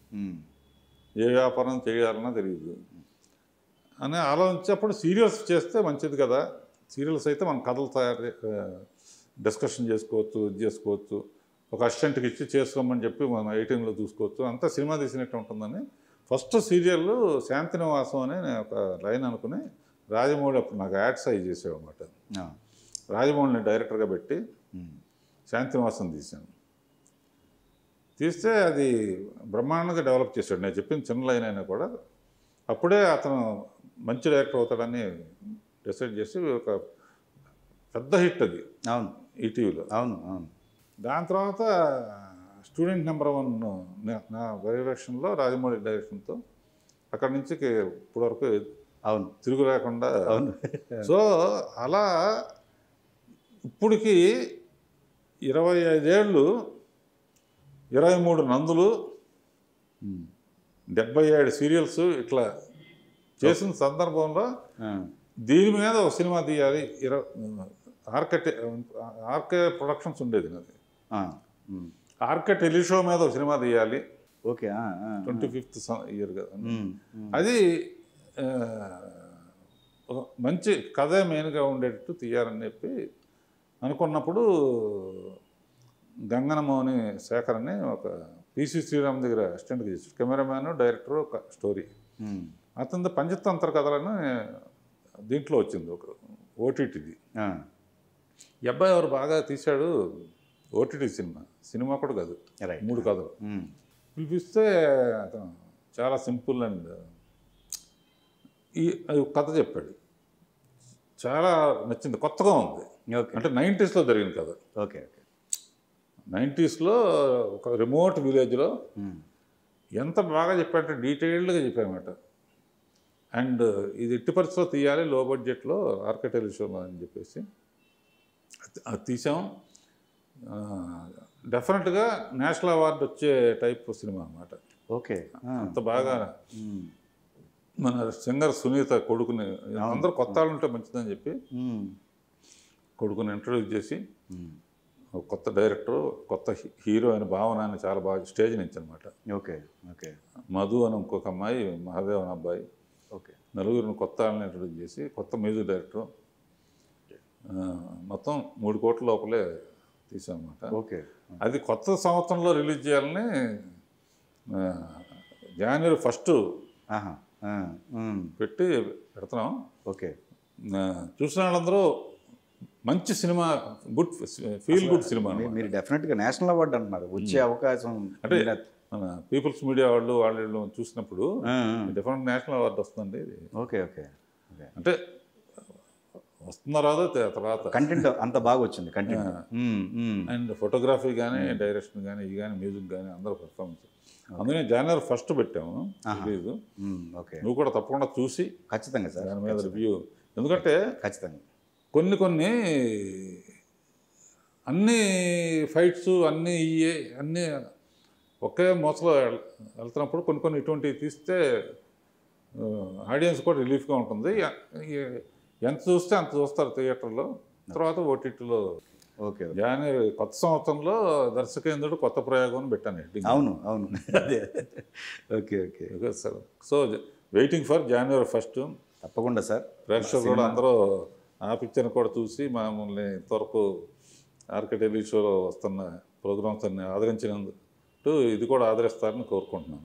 ఏ వ్యాపారం చేయాలన్నా తెలియదు అని ఆలోచించి అప్పుడు సీరియల్స్ చేస్తే మంచిది కదా సీరియల్స్ అయితే మనం కథలు తయారు డిస్కషన్ చేసుకోవచ్చు ఇది చేసుకోవచ్చు ఒక అసిస్టెంట్కి ఇచ్చి చేసుకోమని చెప్పి మనం ఎయిటీన్లో చూసుకోవచ్చు అంతా సినిమా తీసినట్టు ఉంటుందని ఫస్ట్ సీరియల్ శాంతినివాసం అని నేను ఒక లైన్ అనుకుని రాజమౌళి అప్పుడు నాకు యాడ్స్ అయి చేసావు అనమాట రాజమౌళిని డైరెక్టర్గా పెట్టి శాంతినివాసం తీశాను తీస్తే అది బ్రహ్మాండంగా డెవలప్ చేశాడు నేను చెప్పిన చిన్న లైన్ అయినా కూడా అప్పుడే అతను మంచి డైరెక్టర్ అవుతాడని డిసైడ్ చేసి ఒక పెద్ద హిట్ అది అవును ఈటీవీలో అవును అవును దాని తర్వాత స్టూడెంట్ నెంబర్ వన్ నా- నా పర్యవేక్షణలో రాజమౌళి డైరెక్షన్తో అక్కడి నుంచి ఇప్పటి వరకు అవును తిరుగు లేకుండా అవును సో అలా ఇప్పటికి ఇరవై ఐదేళ్ళు ఇరవై మూడు నందులు ఉమ్. డెబ్బై ఏడు సీరియల్స్ ఇట్లా చేసిన సందర్భంలో ఆ, దీని మీద ఒక సినిమా తీయాలి ఇరవై ఆర్కే టె- ఆర్కే ప్రొడక్షన్స్ ఉండేది నాది ఆ, ఉమ్. ఆర్కే టెలిషో మీద ఒక సినిమా తీయాలి ఓకే ఆ, ఆ, ఆ. ట్వంటీ ఫిఫ్త్ ఇయర్ కదా ఉమ్, ఉమ్. అది ఆ, ఒక మంచి కథే మెయిన్గా ఉండేటట్టు తీయాలని చెప్పి అనుకున్నప్పుడు గంగనమోని శేఖర్ అని ఒక పిసి శ్రీరామ్ దగ్గర అసిస్టెంట్గా చేశాడు కెమెరామ్యాన్ డైరెక్టర్ ఒక స్టోరీ ఉమ్. అతని పంచతంత్ర కథలని దీంట్లో వచ్చింది ఒక ఓటీటీది ఆ, ఈ అబ్బాయి ఎవరు బాగా తీశాడు ఓటీటీ సినిమా సినిమా కూడా కాదు రైట్ మూడు కథలు ఉమ్. పిలిపిస్తే అతను చాలా సింపుల్ అండ్ ఈ అది ఒక కథ చెప్పాడు చాలా నచ్చింది కొత్తగా ఉంది ఓకే అంటే నైంటీస్లో జరిగిన కథ ఓకే ఓకే నైంటీస్లో ఒక రిమోట్ విలేజ్లో ఉమ్. ఎంత బాగా చెప్పాడంటే డీటెయిల్డ్గా చెప్పామట అండ్ ఇది ఎట్టి పరిస్థితిలో తీయాలి లో బడ్జెట్లో ఆర్కే టెలివిజన్లో అని చెప్పేసి అది- అది తీసాం డెఫినెట్గా నేషనల్ అవార్డు వచ్చే టైప్ సినిమా అన్నమాట ఓకే ఆ, అంత బాగా ఉమ్. మన సింగర్ సునీత కొడుకుని అందరూ కొత్త వాళ్ళు ఉంటే మంచిదని చెప్పి ఉమ్. కొడుకుని ఇంట్రడ్యూస్ చేసి ఉమ్. ఒక కొత్త డైరెక్టర్ కొత్త హీ- హీరో అయిన భావన అని చాలా బాగా స్టేజ్ నుంచి అనమాట ఓకే ఓకే మధు అని ఇంకొక అమ్మాయి మహాదేవ్ అని అబ్బాయి ఓకే నలుగురిని కొత్త వాళ్ళని ఇంట్రొడ్యూస్ చేసి కొత్త మ్యూజిక్ డైరెక్టర్ మొత్తం మూడు కోట్ల లోపలే తీసామన్నమాట ఓకే అది కొత్త సంవత్సరంలో రిలీజ్ చేయాలని ఆ, జనవరి ఫస్ట్ ఆహా ఆ, ఉమ్, పెట్టి పెడుతున్నాం ఓకే ఆ, చూసిన వాళ్ళందరూ మంచి సినిమా గుడ్ ఫీల్ గుడ్ సినిమా మీ- అన్నమాట. మీరు డెఫినెట్గా నేషనల్ అవార్డు అంటున్నారు వచ్చే అవకాశం అంటే మీరు- మన పీపుల్స్ మీడియా వాళ్ళు వాళ్ళు వీళ్ళు చూసినప్పుడు ఆ, ఆ, డిఫరెంట్ నేషనల్ అవార్డు వస్తుందండి ఇది ఓకే ఓకే ఓకే అంటే వస్తుందో రాదో తె- తర్వాత కంటెంట్ అంత బాగా వచ్చింది కంటెంట్ అండ్ ఫోటోగ్రఫీ కానీ డైరెక్షన్ కానీ ఇది కానీ మ్యూజిక్ కానీ అందరూ పర్ఫార్మెన్స్ అందుకనే జనవరి ఫస్ట్ పెట్టాము రిలీజ్ ఓకే నువ్వు కూడా తప్పకుండా చూసి ఖచ్చితంగా సార్ దాని మీద రివ్యూ ఎందుకంటే ఖచ్చితంగా కొన్ని కొన్ని అన్ని ఫైట్స్ అన్నీ ఇయే అన్నీ ఒకే మోసలో వెళ్- వెళ్తున్నప్పుడు కొన్ని కొన్ని ఇటువంటివి తీస్తే ఆడియన్స్ కూడా రిలీఫ్గా ఉంటుంది ఎ- ఎ- ఎంత చూస్తే అంత చూస్తారు థియేటర్లో తర్వాత ఓటీటీలో ఓకే జనవరి కొత్త సంవత్సరంలో దర్శకేంద్రుడు కొత్త ప్రయోగం అని పెట్టాను హెడ్డింగ్ అవును అవును అదే okay okay sir so waiting for January first తప్పకుండా సార్ ప్రేక్షకులు కూడా అందరూ ఆ పిక్చర్ని కూడా చూసి మమ్మల్ని ఇంతవరకు ఆర్కే టెలివిజన్ షోలో వస్తున్న ప్రోగ్రామ్స్ అన్ని ఆదరించినందుకు ఇది కూడా ఆదరిస్తారని కోరుకుంటున్నాను